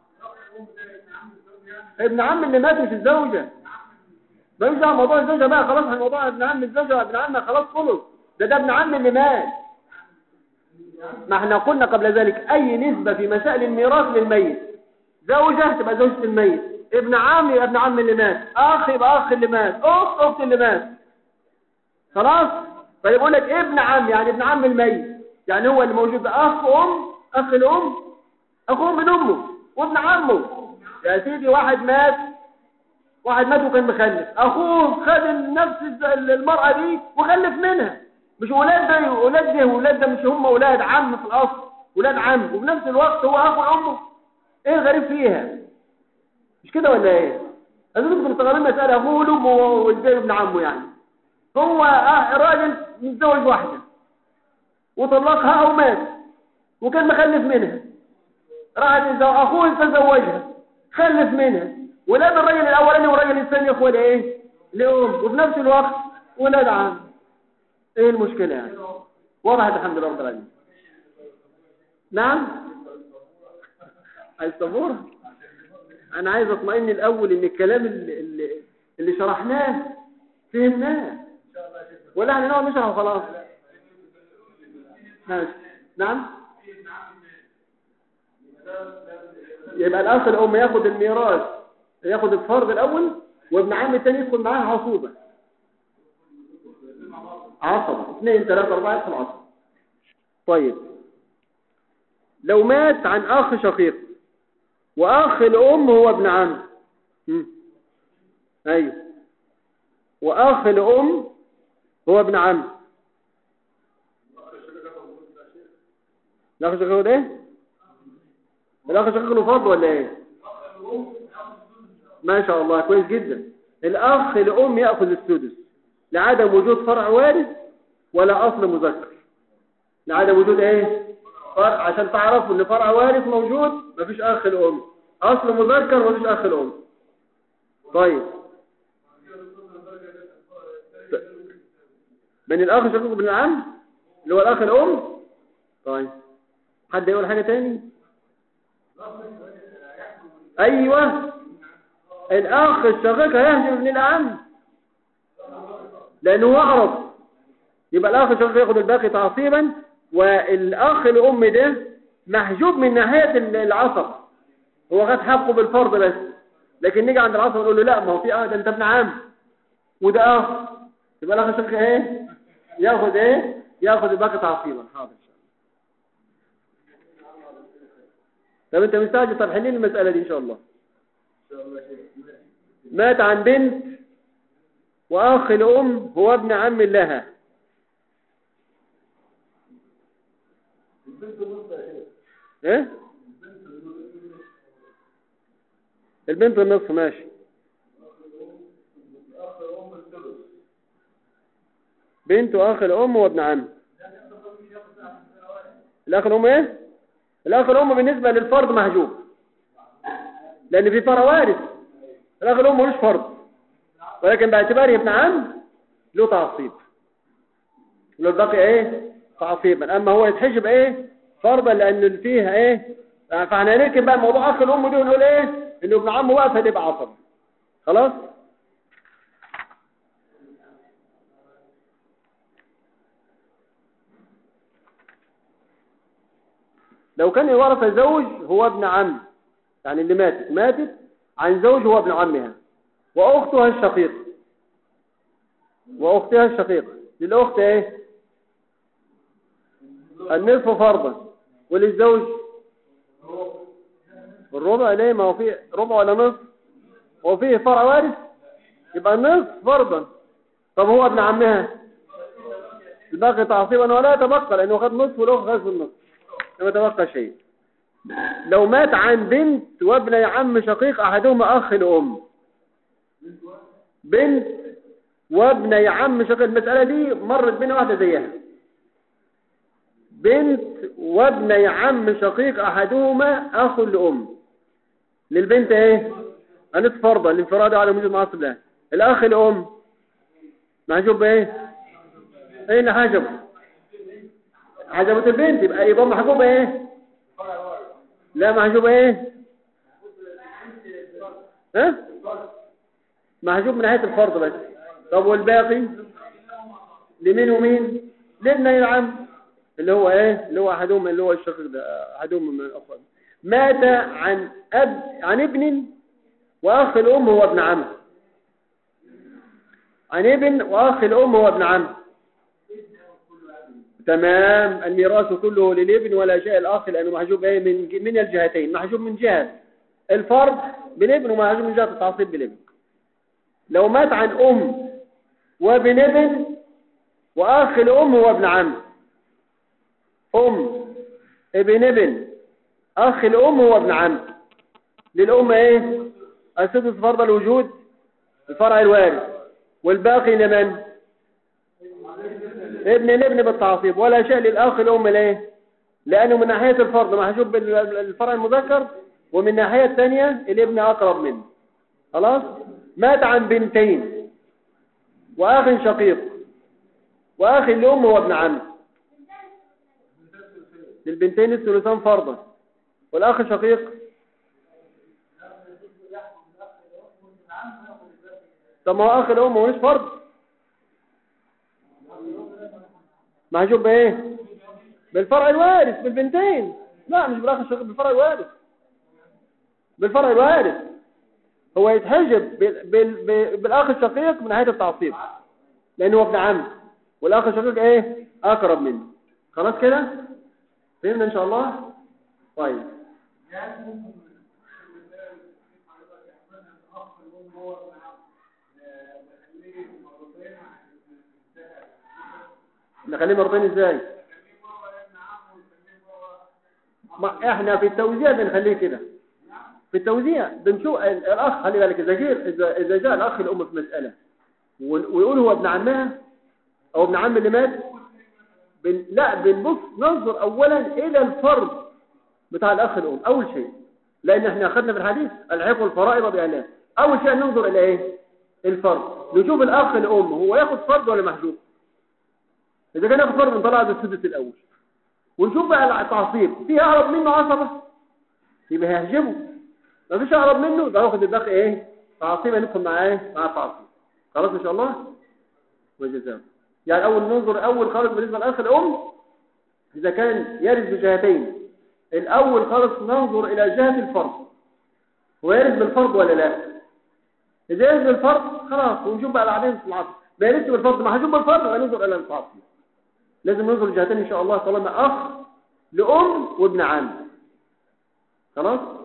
ابن عم اللي مات مش الزوجه مالوش دعوه موضوع الزوجه بقى خلاص موضوع ابن عم الزوجه وابن عم خلاص خلص ده ده ابن عم اللي مات ما احنا قلنا قبل ذلك اي نسبة في مسائل الميراث للميت زوجة تبقى زوجة الميت ابن عم يبقى ابن عم اللي مات اخ يبقى اخ اللي مات اخت اخت اللي مات خلاص طيب يقول لك ابن عم يعني ابن عم الميت يعني هو اللي موجود اخ ام اخ الام اخوه من امه وابن عمه يا سيدي واحد مات واحد مات وكان مخلف اخوه خد نفس المرأة دي وخلف منها مش ولاد ده ولاد ده ولاد ده مش هم ولاد عم في الاصل ولاد عم وفي نفس الوقت هو اخو امه ايه الغريب فيها مش كده ولا ايه لازم انتم مستغربين مساله اخوه لامه والباقي ابن عمه يعني هو راجل متزوج واحده وطلقها او مات وكان مخلف منها راح اخوه تزوجها خلف منها ولاد الراجل الاولاني والراجل الثاني اخوه لايه لام وفي نفس الوقت ولاد عم ايه المشكلة يعني وضحت الحمد لله رب العالمين نعم عايز صبور انا عايز اطمئن الاول ان الكلام اللي, اللي, اللي شرحناه فهمناه ولا احنا نقعد نشرح وخلاص ماشي نعم يبقى الاخ الام ياخد الميراث ياخد الفرض الاول وابن عم الثاني يدخل معاه عصوبه عصبه اثنين ثلاثه اربعه يدخل عصبه طيب لو مات عن اخ شقيق واخ الام هو ابن عم مم. ايوه واخ الام هو ابن عم الاخ الشقيق ده ايه الاخ الشقيق له فضل ولا ايه ما شاء الله كويس جدا الاخ الام ياخذ السدس لعدم وجود فرع وارث ولا اصل مذكر لعدم وجود ايه فرع عشان تعرفوا ان فرع وارث موجود مفيش اخ الام اصل مذكر مفيش اخ الام طيب من الاخ الشقيق بن العم اللي هو الاخ الام طيب حد يقول حاجه تاني ايوه الاخ الشقيق هيهجم ابن العم لانه هو اقرب يبقى الاخ الشقيق ياخد الباقي تعصيبا والاخ الام ده محجوب من ناحيه العصب هو خد حقه بالفرض بس لكن نيجي عند العصب نقول له لا ما هو في اه ده انت ابن عم وده اخ يبقى الاخ الشقيق ايه ياخد ايه ياخد الباقي تعصيبا حاضر طب انت مستعجل طب حلين المسألة دي ان شاء الله مات عن بنت واخ الام هو ابن عم لها ايه البنت النصف ماشي بنت واخ الام وابن عم الاخ الام ايه الاخ الام بالنسبه للفرد محجوب لان في فرع وارث الاخ الام ملوش فرض ولكن باعتباره ابن عم له تعصيب له الباقي ايه تعصيبا اما هو يتحجب ايه فرضا لان فيها ايه فاحنا هنركب بقى موضوع اخ الام دي ونقول ايه انه ابن عمه بقى فهيبقى عصب خلاص لو كان ورث زوج هو ابن عم يعني اللي ماتت ماتت عن زوج هو ابن عمها واختها الشقيق واختها الشقيق للاخت ايه النصف فرضا وللزوج الربع ليه ما هو فيه ربع ولا نصف هو فيه فرع وارث يبقى النصف فرضا طب هو ابن عمها الباقي تعصيبا ولا يتبقى لانه خد نصف والاخت خد النصف لم يتبقى شيء لو مات عن بنت وابن عم شقيق احدهما اخ الام بنت وابن عم شقيق المسألة دي مرت بينا واحدة زيها بنت وابن عم شقيق احدهما اخ لام للبنت ايه انت فرضا الانفراد على وجود معصب لها الاخ الام محجوب بايه ايه اللي حجب حجبت البنت يبقى يبقى محجوب ايه لا محجوب ايه ها محجوب من ناحيه الفرض بس طب والباقي لمين ومين لابن العم اللي هو ايه اللي هو احدهم اللي هو الشقيق ده احدهم من الاخوان مات عن اب عن ابن واخ الام هو ابن عم عن ابن واخ الام هو ابن عم تمام الميراث كله للابن ولا شيء الاخ لانه محجوب ايه من من الجهتين محجوب من جهه الفرد بالابن ومحجوب من جهه التعصيب بالابن لو مات عن ام وابن ابن واخ الام هو ابن عم ام ابن ابن اخ الام هو ابن عم للام ايه السدس فرض الوجود الفرع الوارث والباقي لمن ابن الابن بالتعصيب ولا شيء للاخ الام ليه لانه من ناحيه الفرض محجوب بالفرع المذكر ومن الناحيه الثانيه الابن اقرب منه خلاص مات عن بنتين واخ شقيق واخ الام هو ابن عم للبنتين الثلثان فرضا والاخ شقيق طب ما هو اخ الام هو مش فرض محجوب بايه بالفرع الوارث بالبنتين لا مش بالاخ الشقيق بالفرع الوارث بالفرع الوارث هو يتحجب بال... بال... بالاخ الشقيق من ناحيه التعصيب لانه هو ابن عم والاخ الشقيق ايه اقرب منه خلاص كده فهمنا ان شاء الله طيب نخليه مرتين ازاي ما احنا في التوزيع بنخليه كده في التوزيع بنشوف الاخ خلي بالك اذا جاء اذا اذا جاء الاخ الام في مساله ويقول هو ابن عمها او ابن عم اللي مات بن لا بنبص ننظر اولا الى الفرض بتاع الاخ الام اول شيء لان احنا اخذنا في الحديث الحق الفرائض باهلها اول شيء ننظر الى ايه الفرض نشوف الاخ الام هو ياخد فرض ولا محجوب اذا كان ياخد فرض نطلع بالسدس الاول ونشوف بقى التعصيب فيه اقرب منه عصبه يبقى هيهجمه ما فيش اقرب منه يبقى هاخد الباقي ايه تعصيب ندخل معاه مع التعصيب خلاص ان شاء الله وجزاهم يعني اول ننظر اول خالص بالنسبه للاخ الام اذا كان يرث بجهتين الاول خالص ننظر الى جهه الفرض هو يرث بالفرض ولا لا اذا يرث بالفرض خلاص ونشوف بقى بعدين في العصر ما يرث بالفرض ما هنشوف بالفرض يبقى ننظر الى التعصيب لازم ننظر الجهتين ان شاء الله طالما اخ لام وابن عم خلاص